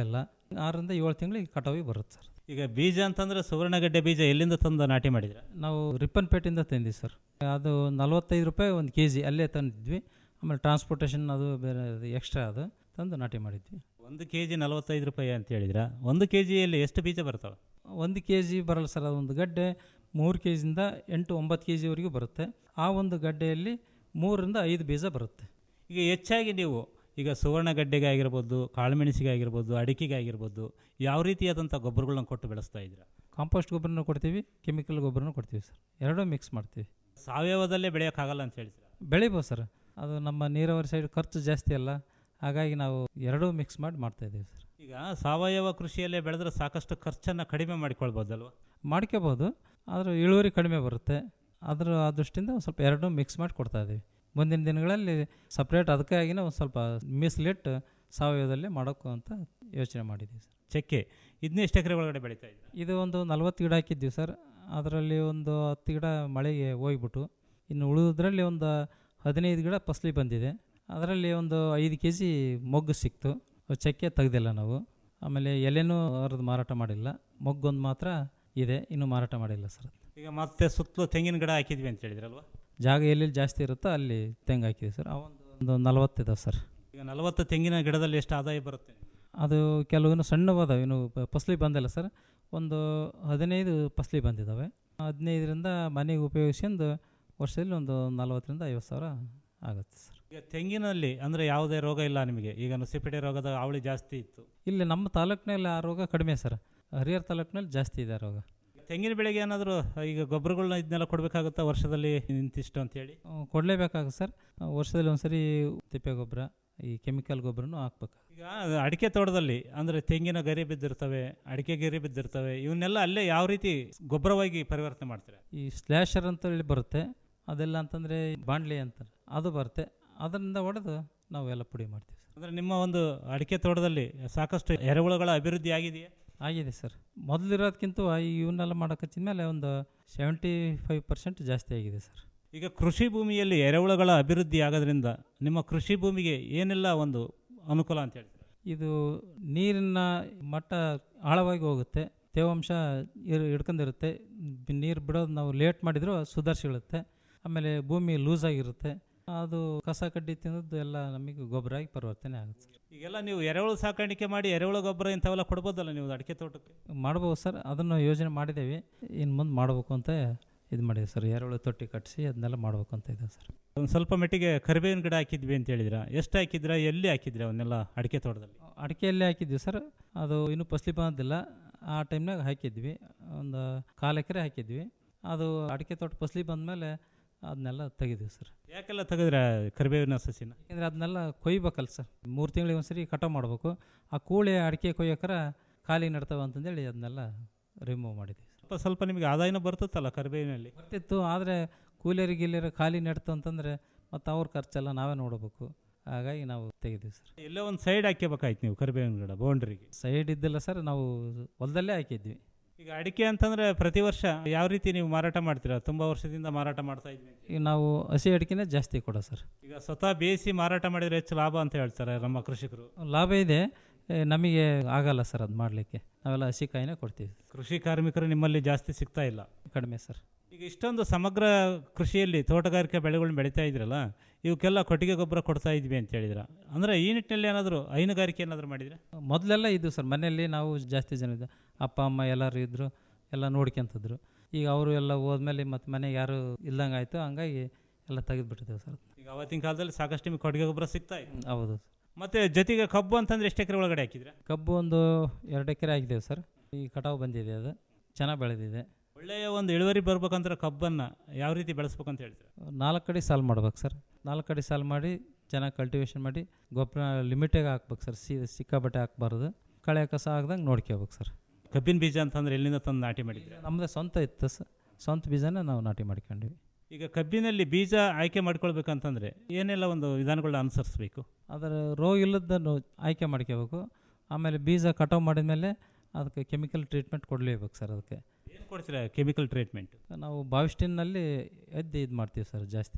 ಆರರಿಂದ ಏಳು ತಿಂಗಳಿಗೆ ಕಟಾವಿಗೆ ಬರುತ್ತೆ ಸರ್ ಈಗ ಬೀಜ ಅಂತಂದ್ರೆ ಸುವರ್ಣಗಡ್ಡೆ ಬೀಜ ಎಲ್ಲಿಂದ ತಂದು ನಾಟಿ ಮಾಡಿದ್ರ ನಾವು ರಿಪ್ಪನ್ಪೇಟೆಯಿಂದ ತಂದಿವಿ ಸರ್ ಅದು ನಲ್ವತ್ತೈದು ರೂಪಾಯಿ ಒಂದು ಕೆ ಜಿ ಅಲ್ಲೇ ತಂದಿದ್ವಿ ಆಮೇಲೆ ಟ್ರಾನ್ಸ್ಪೋರ್ಟೇಷನ್ ಅದು ಬೇರೆ ಎಕ್ಸ್ಟ್ರಾ ಅದು ತಂದು ನಾಟಿ ಮಾಡಿದ್ವಿ ಒಂದು ಕೆ ಜಿ ನಲವತ್ತೈದು ರೂಪಾಯಿ ಅಂತ ಹೇಳಿದ್ರ ಒಂದು ಕೆ ಜಿಯಲ್ಲಿ ಎಷ್ಟು ಬೀಜ ಬರ್ತಾವೆ ಒಂದು ಕೆ ಜಿ ಬರಲ್ಲ ಸರ್ ಅದೊಂದು ಗಡ್ಡೆ ಮೂರು ಕೆ ಜಿಯಿಂದ ಎಂಟು ಒಂಬತ್ತು ಕೆ ಜಿವರೆಗೂ ಬರುತ್ತೆ ಆ ಒಂದು ಗಡ್ಡೆಯಲ್ಲಿ ಮೂರರಿಂದ ಐದು ಬೀಜ ಬರುತ್ತೆ ಈಗ ಹೆಚ್ಚಾಗಿ ನೀವು ಈಗ ಸುವರ್ಣಗಡ್ಡೆಗೆ ಆಗಿರ್ಬೋದು ಕಾಳುಮೆಣಸಿಗೆ ಆಗಿರ್ಬೋದು ಅಡಿಕೆಗೆ ಆಗಿರ್ಬೋದು ಯಾವ ರೀತಿಯಾದಂಥ ಗೊಬ್ಬರಗಳನ್ನ ಕೊಟ್ಟು ಬೆಳೆಸ್ತಾ ಇದ್ದೀರಾ ಕಾಂಪೋಸ್ಟ್ ಗೊಬ್ಬರನೂ ಕೊಡ್ತೀವಿ ಕೆಮಿಕಲ್ ಗೊಬ್ಬರನೂ ಕೊಡ್ತೀವಿ ಸರ್ ಎರಡೂ ಮಿಕ್ಸ್ ಮಾಡ್ತೀವಿ ಸಾವಯವದಲ್ಲೇ ಬೆಳೆಯೋಕ್ಕಾಗಲ್ಲ ಅಂತ ಹೇಳ್ತೀರಾ ಬೆಳಿಬೋದು ಸರ್ ಅದು ನಮ್ಮ ನೀರಾವರಿ ಸೈಡ್ ಖರ್ಚು ಜಾಸ್ತಿ ಅಲ್ಲ ಹಾಗಾಗಿ ನಾವು ಎರಡೂ ಮಿಕ್ಸ್ ಮಾಡಿ ಮಾಡ್ತಾ ಇದ್ದೀವಿ ಸರ್ ಈಗ ಸಾವಯವ ಕೃಷಿಯಲ್ಲೇ ಬೆಳೆದ್ರೆ ಸಾಕಷ್ಟು ಖರ್ಚನ್ನು ಕಡಿಮೆ ಮಾಡಿಕೊಳ್ಬೋದಲ್ವ ಮಾಡ್ಕೋಬೋದು ಆದರೆ ಇಳುವರಿ ಕಡಿಮೆ ಬರುತ್ತೆ ಅದರ ಆ ದೃಷ್ಟಿಯಿಂದ ಒಂದು ಸ್ವಲ್ಪ ಎರಡೂ ಮಿಕ್ಸ್ ಮಾಡಿ ಕೊಡ್ತಾ ಇದ್ದೀವಿ ಮುಂದಿನ ದಿನಗಳಲ್ಲಿ ಸಪ್ರೇಟ್ ಅದಕ್ಕಾಗಿನೇ ಒಂದು ಸ್ವಲ್ಪ ಮೀಸಲಿಟ್ಟು ಸಾವಯವದಲ್ಲೇ ಮಾಡೋಕ್ಕೂ ಅಂತ ಯೋಚನೆ ಮಾಡಿದ್ದೀವಿ ಸರ್ ಚಕ್ಕೆ ಇದನ್ನ ಎಷ್ಟು ಎಕರೆ ಒಳಗಡೆ ಬೆಳೀತಾ ಇದ್ದೀರಾ ಇದು ಒಂದು ನಲ್ವತ್ತು ಗಿಡ ಹಾಕಿದ್ದೀವಿ ಸರ್ ಅದರಲ್ಲಿ ಒಂದು ಹತ್ತು ಗಿಡ ಮಳೆಗೆ ಹೋಗ್ಬಿಟ್ಟು ಇನ್ನು ಉಳಿದ್ರಲ್ಲಿ ಒಂದು ಹದಿನೈದು ಗಿಡ ಫಸಲಿ ಬಂದಿದೆ ಅದರಲ್ಲಿ ಒಂದು ಐದು ಕೆ ಜಿ ಮೊಗ್ಗು ಸಿಕ್ತು ಚಕ್ಕೆ ತೆಗ್ದಿಲ್ಲ ನಾವು ಆಮೇಲೆ ಎಲೆನೂ ಅರ್ದು ಮಾರಾಟ ಮಾಡಿಲ್ಲ ಮೊಗ್ಗೊಂದು ಮಾತ್ರ ಇದೆ ಇನ್ನೂ ಮಾರಾಟ ಮಾಡಿಲ್ಲ ಸರ್ ಈಗ ಮತ್ತೆ ಸುತ್ತಲೂ ತೆಂಗಿನ ಗಿಡ ಹಾಕಿದ್ವಿ ಅಂತ ಹೇಳಿದ್ರಲ್ವ ಜಾಗ ಎಲ್ಲೆಲ್ಲಿ ಜಾಸ್ತಿ ಇರುತ್ತೋ ಅಲ್ಲಿ ತೆಂಗು ಹಾಕಿದ್ದೀವಿ ಸರ್ ಅವೊಂದು ಒಂದು ನಲವತ್ತಿದೆ ಸರ್ ಈಗ ನಲವತ್ತು ತೆಂಗಿನ ಗಿಡದಲ್ಲಿ ಎಷ್ಟು ಆದಾಯ ಬರುತ್ತೆ ಅದು ಕೆಲವು ಸಣ್ಣವದಾವೆ ಇನ್ನು ಪ- ಫಸಲಿ ಬಂದಿಲ್ಲ ಸರ್ ಒಂದು ಹದಿನೈದು ಫಸಲಿ ಬಂದಿದ್ದಾವೆ ಹದಿನೈದರಿಂದ ಮನೆಗೆ ಉಪಯೋಗಿಸ್ಕೊಂಡು ವರ್ಷದಲ್ಲಿ ಒಂದು ನಲವತ್ತರಿಂದ ಐವತ್ತು ಸಾವಿರ ಆಗುತ್ತೆ ಸರ್ ಈಗ ತೆಂಗಿನಲ್ಲಿ ಅಂದರೆ ಯಾವುದೇ ರೋಗ ಇಲ್ಲ ನಿಮಗೆ ಈಗ ನುಸಿಪೆಡೆ ರೋಗದ ಹಾವಳಿ ಜಾಸ್ತಿ ಇತ್ತು ಇಲ್ಲಿ ನಮ್ಮ ತಾಲೂಕಿನಲ್ಲಿ ಆ ರೋಗ ಕಡಿಮೆ ಸರ್ ಹರಿಹರ ತಾಲೂಕಿನಲ್ಲಿ ಜಾಸ್ತಿ ಇದೆ ಆ ರೋಗ ತೆಂಗಿನ ಬೆಳೆಗೆ ಏನಾದರೂ ಈಗ ಗೊಬ್ಬರಗಳನ್ನ ಇದನ್ನೆಲ್ಲ ಕೊಡಬೇಕಾಗುತ್ತಾ ವರ್ಷದಲ್ಲಿ ಇಂತಿಷ್ಟು ಅಂತೇಳಿ ಅಹ್, ಕೊಡಲೇಬೇಕಾಗುತ್ತೆ ಸರ್ ಅಹ್, ವರ್ಷದಲ್ಲಿ ಒಂದ್ಸರಿ ತಿಪ್ಪೆ ಗೊಬ್ಬರ ಈ ಕೆಮಿಕಲ್ ಗೊಬ್ಬರನೂ ಹಾಕ್ಬೇಕು ಈಗ ಅಡಿಕೆ ತೋಟದಲ್ಲಿ ಅಂದರೆ ತೆಂಗಿನ ಗರಿ ಬಿದ್ದಿರ್ತವೆ ಅಡಿಕೆ ಗರಿ ಬಿದ್ದಿರ್ತವೆ ಇವನ್ನೆಲ್ಲ ಅಲ್ಲೇ ಯಾವ ರೀತಿ ಗೊಬ್ಬರವಾಗಿ ಪರಿವರ್ತನೆ ಮಾಡ್ತಾರೆ ಈ ಸ್ಲ್ಯಾಶರ್ ಅಂತ ಹೇಳಿ ಬರುತ್ತೆ ಅದೆಲ್ಲ ಅಂತಂದರೆ ಬಾಂಡ್ಲಿ ಅಂತಾರೆ ಅದು ಬರುತ್ತೆ ಅದರಿಂದ ಹೊಡೆದು ನಾವೆಲ್ಲ ಪುಡಿ ಮಾಡ್ತೀವಿ ಸರ್ ಅಂದರೆ ನಿಮ್ಮ ಒಂದು ಅಡಿಕೆ ತೋಟದಲ್ಲಿ ಸಾಕಷ್ಟು ಎರೆಹುಳುಗಳ ಅಭಿವೃದ್ಧಿ ಆಗಿದೆಯಾ ಆಗಿದೆ ಸರ್ ಮೊದಲಿರೋದಕ್ಕಿಂತ ಇವನ್ನೆಲ್ಲ ಮಾಡೋಕಚ್ಚಿದ ಮೇಲೆ ಒಂದು ಸೆವೆಂಟಿ ಫೈವ್ ಪರ್ಸೆಂಟ್ ಜಾಸ್ತಿ ಆಗಿದೆ ಸರ್ ಈಗ ಕೃಷಿ ಭೂಮಿಯಲ್ಲಿ ಎರೆಹುಳುಗಳ ಅಭಿವೃದ್ಧಿ ಆಗೋದ್ರಿಂದ ನಿಮ್ಮ ಕೃಷಿ ಭೂಮಿಗೆ ಏನೆಲ್ಲ ಒಂದು ಅನುಕೂಲ ಅಂತ ಹೇಳ್ತೀರಾ ಇದು ನೀರಿನ ಮಟ್ಟ ಆಳವಾಗಿ ಹೋಗುತ್ತೆ ತೇವಾಂಶ ಇರ್ ಹಿಡ್ಕೊಂಡಿರುತ್ತೆ ಬಿ- ನೀರು ಬಿಡೋದು ನಾವು ಲೇಟ್ ಮಾಡಿದರೂ ಸುಧಾರಿಸಿಳುತ್ತೆ ಆಮೇಲೆ ಭೂಮಿ ಲೂಸ್ ಆಗಿರುತ್ತೆ ಅದು ಕಸ ಕಡ್ಡಿ ತಿನ್ನೋದು ಎಲ್ಲ ನಮಗೆ ಗೊಬ್ಬರ ಆಗಿ ಪರಿವರ್ತನೆ ಆಗುತ್ತೆ ಸರ್ ಈಗೆಲ್ಲ ನೀವು ಎರೆಹುಳು ಸಾಕಾಣಿಕೆ ಮಾಡಿ ಎರೆಹುಳು ಗೊಬ್ಬರ ಇಂಥವೆಲ್ಲ ಕೊಡ್ಬೋದಲ್ಲ ನೀವು ಅಡಿಕೆ ತೋಟಕ್ಕೆ ಮಾಡ್ಬೋದು ಸರ್ ಅದನ್ನು ಯೋಜನೆ ಮಾಡಿದ್ದೇವೆ ಇನ್ನು ಮುಂದೆ ಮಾಡಬೇಕು ಅಂತ ಇದು ಮಾಡಿದೆ ಸರ್ ಎರೆಹುಳು ತೊಟ್ಟಿ ಕಟ್ಟಿಸಿ ಅದನ್ನೆಲ್ಲ ಮಾಡಬೇಕು ಅಂತ ಇದೆ ಸರ್ ಒಂದು ಸ್ವಲ್ಪ ಮಟ್ಟಿಗೆ ಕರಿಬೇವಿನ ಗಿಡ ಹಾಕಿದ್ವಿ ಅಂತ ಹೇಳಿದ್ರ ಎಷ್ಟು ಹಾಕಿದ್ರಾ ಎಲ್ಲಿ ಹಾಕಿದ್ರಾ ಅವನ್ನೆಲ್ಲ ಅಡಿಕೆ ತೋಟದಲ್ಲಿ ಅಡಿಕೆಯಲ್ಲೇ ಹಾಕಿದ್ವಿ ಸರ್ ಅದು ಇನ್ನೂ ಫಸಲಿ ಬಂದಿಲ್ಲ ಆ ಟೈಮ್ನಾಗ ಹಾಕಿದ್ವಿ ಒಂದು ಕಾಲು ಎಕರೆ ಹಾಕಿದ್ವಿ ಅದು ಅಡಿಕೆ ತೋಟ ಫಸಲಿ ಬಂದಮೇಲೆ ಅದನ್ನೆಲ್ಲ ತೆಗಿದ್ವಿ ಸರ್ ಯಾಕೆಲ್ಲ ತೆಗೆದ್ರ ಕರಿಬೇವಿನ ಸಸಿನ ಯಾಕೆಂದರೆ ಅದನ್ನೆಲ್ಲ ಕೊಯ್ಬೇಕಲ್ಲ ಸರ್ ಮೂರು ತಿಂಗಳಿಗೆ ಒಂದ್ಸರಿ ಕಟಾವು ಮಾಡಬೇಕು ಆ ಕೂಳೆ ಅಡಿಕೆ ಕೊಯ್ಯೋಕರ ಖಾಲಿ ನಡ್ತಾವೆ ಅಂತಂದೇಳಿ ಅದನ್ನೆಲ್ಲ ರಿಮೂವ್ ಮಾಡಿದ್ವಿ ಸ್ವಲ್ಪ ಸ್ವಲ್ಪ ನಿಮಗೆ ಆದಾಯನೂ ಬರ್ತತ್ತಲ್ಲ ಕರಿಬೇವಿನಲ್ಲಿ ಬರ್ತಿತ್ತು ಆದರೆ ಕೂಲಿಯರಿಗೆ ಗಿಲಿಯರು ಖಾಲಿ ನಡ್ತು ಅಂತಂದರೆ ಮತ್ತು ಅವ್ರ ಖರ್ಚೆಲ್ಲ ನಾವೇ ನೋಡಬೇಕು ಹಾಗಾಗಿ ನಾವು ತೆಗಿದ್ವಿ ಸರ್ ಎಲ್ಲೋ ಒಂದು ಸೈಡ್ ಹಾಕ್ಯಬೇಕಾಯ್ತು ನೀವು ಕರಿಬೇವಿನ ಗಿಡ ಬೌಂಡ್ರಿಗೆ ಸೈಡ್ ಇದ್ದಿಲ್ಲ ಸರ್ ನಾವು ಹೊಲದಲ್ಲೇ ಹಾಕಿದ್ವಿ ಈಗ ಅಡಿಕೆ ಅಂತಂದ್ರೆ ಪ್ರತಿ ವರ್ಷ ಯಾವ ರೀತಿ ನೀವು ಮಾರಾಟ ಮಾಡ್ತೀರಾ ತುಂಬಾ ವರ್ಷದಿಂದ ಮಾರಾಟ ಮಾಡ್ತಾ ಇದ್ವಿ ಈಗ ನಾವು ಹಸಿ ಅಡಿಕೆನೇ ಜಾಸ್ತಿ ಕೊಡೋ ಸರ್ ಈಗ ಸ್ವತಃ ಬೇಯಿಸಿ ಮಾರಾಟ ಮಾಡಿದ್ರೆ ಹೆಚ್ಚು ಲಾಭ ಅಂತ ಹೇಳ್ತಾರೆ ನಮ್ಮ ಕೃಷಿಕರು ಲಾಭ ಇದೆ ಏ, ನಮಗೆ ಆಗಲ್ಲ ಸರ್ ಅದು ಮಾಡಲಿಕ್ಕೆ ನಾವೆಲ್ಲ ಹಸಿ ಕಾಯಿನೇ ಕೊಡ್ತೀವಿ ಕೃಷಿ ಕಾರ್ಮಿಕರು ನಿಮ್ಮಲ್ಲಿ ಜಾಸ್ತಿ ಸಿಗ್ತಾ ಇಲ್ಲ ಕಡಿಮೆ ಸರ್ ಈಗ ಇಷ್ಟೊಂದು ಸಮಗ್ರ ಕೃಷಿಯಲ್ಲಿ ತೋಟಗಾರಿಕೆ ಬೆಳೆಗಳನ್ನ ಬೆಳೀತಾ ಇದ್ರಲ್ಲ ಇವಕ್ಕೆಲ್ಲ ಕೊಟ್ಟಿಗೆ ಗೊಬ್ಬರ ಕೊಡ್ತಾ ಇದ್ವಿ ಅಂತ ಹೇಳಿದ್ರ ಅಂದ್ರೆ ಈ ನಿಟ್ಟಿನಲ್ಲಿ ಏನಾದರೂ ಹೈನುಗಾರಿಕೆ ಏನಾದರೂ ಮಾಡಿದ್ರೆ ಮೊದಲೆಲ್ಲ ಇದ್ದು ಸರ್ ಮನೆಯಲ್ಲಿ ನಾವು ಜಾಸ್ತಿ ಜನ ಇದ್ದು ಅಪ್ಪ ಅಮ್ಮ ಎಲ್ಲರೂ ಇದ್ದರು ಎಲ್ಲ ನೋಡ್ಕೊಂತಿದ್ರು ಈಗ ಅವರು ಎಲ್ಲ ಹೋದ್ಮೇಲೆ ಮತ್ತು ಮನೆಗೆ ಯಾರು ಇಲ್ದಂಗೆ ಆಯಿತು ಹಂಗಾಗಿ ಎಲ್ಲ ತೆಗೆದುಬಿಟ್ಟಿದ್ದೇವೆ ಸರ್ ಈಗ ಅವತ್ತಿನ ಕಾಲದಲ್ಲಿ ಸಾಕಷ್ಟು ನಿಮಗೆ ಕೊಟ್ಟಿಗೆ ಗೊಬ್ಬರ ಸಿಗ್ತಾ ಇತ್ತು ಹೌದು ಮತ್ತೆ ಜೊತೆಗೆ ಕಬ್ಬು ಅಂತಂದ್ರೆ ಎಷ್ಟು ಎಕರೆ ಒಳಗಡೆ ಹಾಕಿದ್ರೆ ಕಬ್ಬು ಒಂದು ಎರಡು ಎಕರೆ ಹಾಕಿದ್ದೇವೆ ಸರ್ ಈ ಕಟಾವು ಬಂದಿದೆ ಅದು ಚೆನ್ನಾಗಿ ಬೆಳೆದಿದೆ ಒಳ್ಳೆಯ ಒಂದು ಇಳುವರಿ ಬರ್ಬೇಕಂದ್ರೆ ಕಬ್ಬನ್ನು ಯಾವ ರೀತಿ ಬೆಳೆಸ್ಬೇಕಂತ ಹೇಳ್ತೀರಾ ನಾಲ್ಕು ಕಡೆ ಸಾಲು ಮಾಡ್ಬೇಕು ಸರ್ ನಾಲ್ಕು ಕಡೆ ಸಾಲು ಮಾಡಿ ಚೆನ್ನಾಗಿ ಕಲ್ಟಿವೇಷನ್ ಮಾಡಿ ಗೊಬ್ಬರ ಲಿಮಿಟಿಗೆ ಹಾಕ್ಬೇಕು ಸರ್ ಸಿ ಸಿಕ್ಕಾಬಟ್ಟೆ ಹಾಕ್ಬಾರ್ದು ಕಳೆ ಕಸ ಆಗ್ದಂಗೆ ನೋಡ್ಕೋಬೇಕು ಸರ್ ಕಬ್ಬಿನ ಬೀಜ ಅಂತಂದ್ರೆ ಎಲ್ಲಿಂದ ತಂದು ನಾಟಿ ಮಾಡಿದ್ರೆ ನಮ್ಮದೇ ಸ್ವಂತ ಇತ್ತು ಸರ್ ಸ್ವಂತ ಬೀಜನ ನಾವು ನಾಟಿ ಮಾಡ್ಕೊಂಡ್ವಿ ಈಗ ಕಬ್ಬಿನಲ್ಲಿ ಬೀಜ ಆಯ್ಕೆ ಮಾಡ್ಕೊಳ್ಬೇಕಂತಂದ್ರೆ ಏನೆಲ್ಲ ಒಂದು ವಿಧಾನಗಳನ್ನ ಅನುಸರಿಸಬೇಕು ಅದರ ರೋಗ ಇಲ್ಲದನ್ನು ಆಯ್ಕೆ ಮಾಡ್ಕೋಬೇಕು ಆಮೇಲೆ ಬೀಜ ಕಟಾವು ಮಾಡಿದ್ಮೇಲೆ ಅದಕ್ಕೆ ಕೆಮಿಕಲ್ ಟ್ರೀಟ್ಮೆಂಟ್ ಕೊಡಲೇಬೇಕು ಸರ್ ಅದಕ್ಕೆ ಏನು ಕೊಡ್ತೀರಾ ಕೆಮಿಕಲ್ ಟ್ರೀಟ್ಮೆಂಟ್ ನಾವು ಬಾವಿಸ್ಟಿನ್ನಲ್ಲಿ ಎದ್ದು ಇದು ಮಾಡ್ತೀವಿ ಸರ್ ಜಾಸ್ತಿ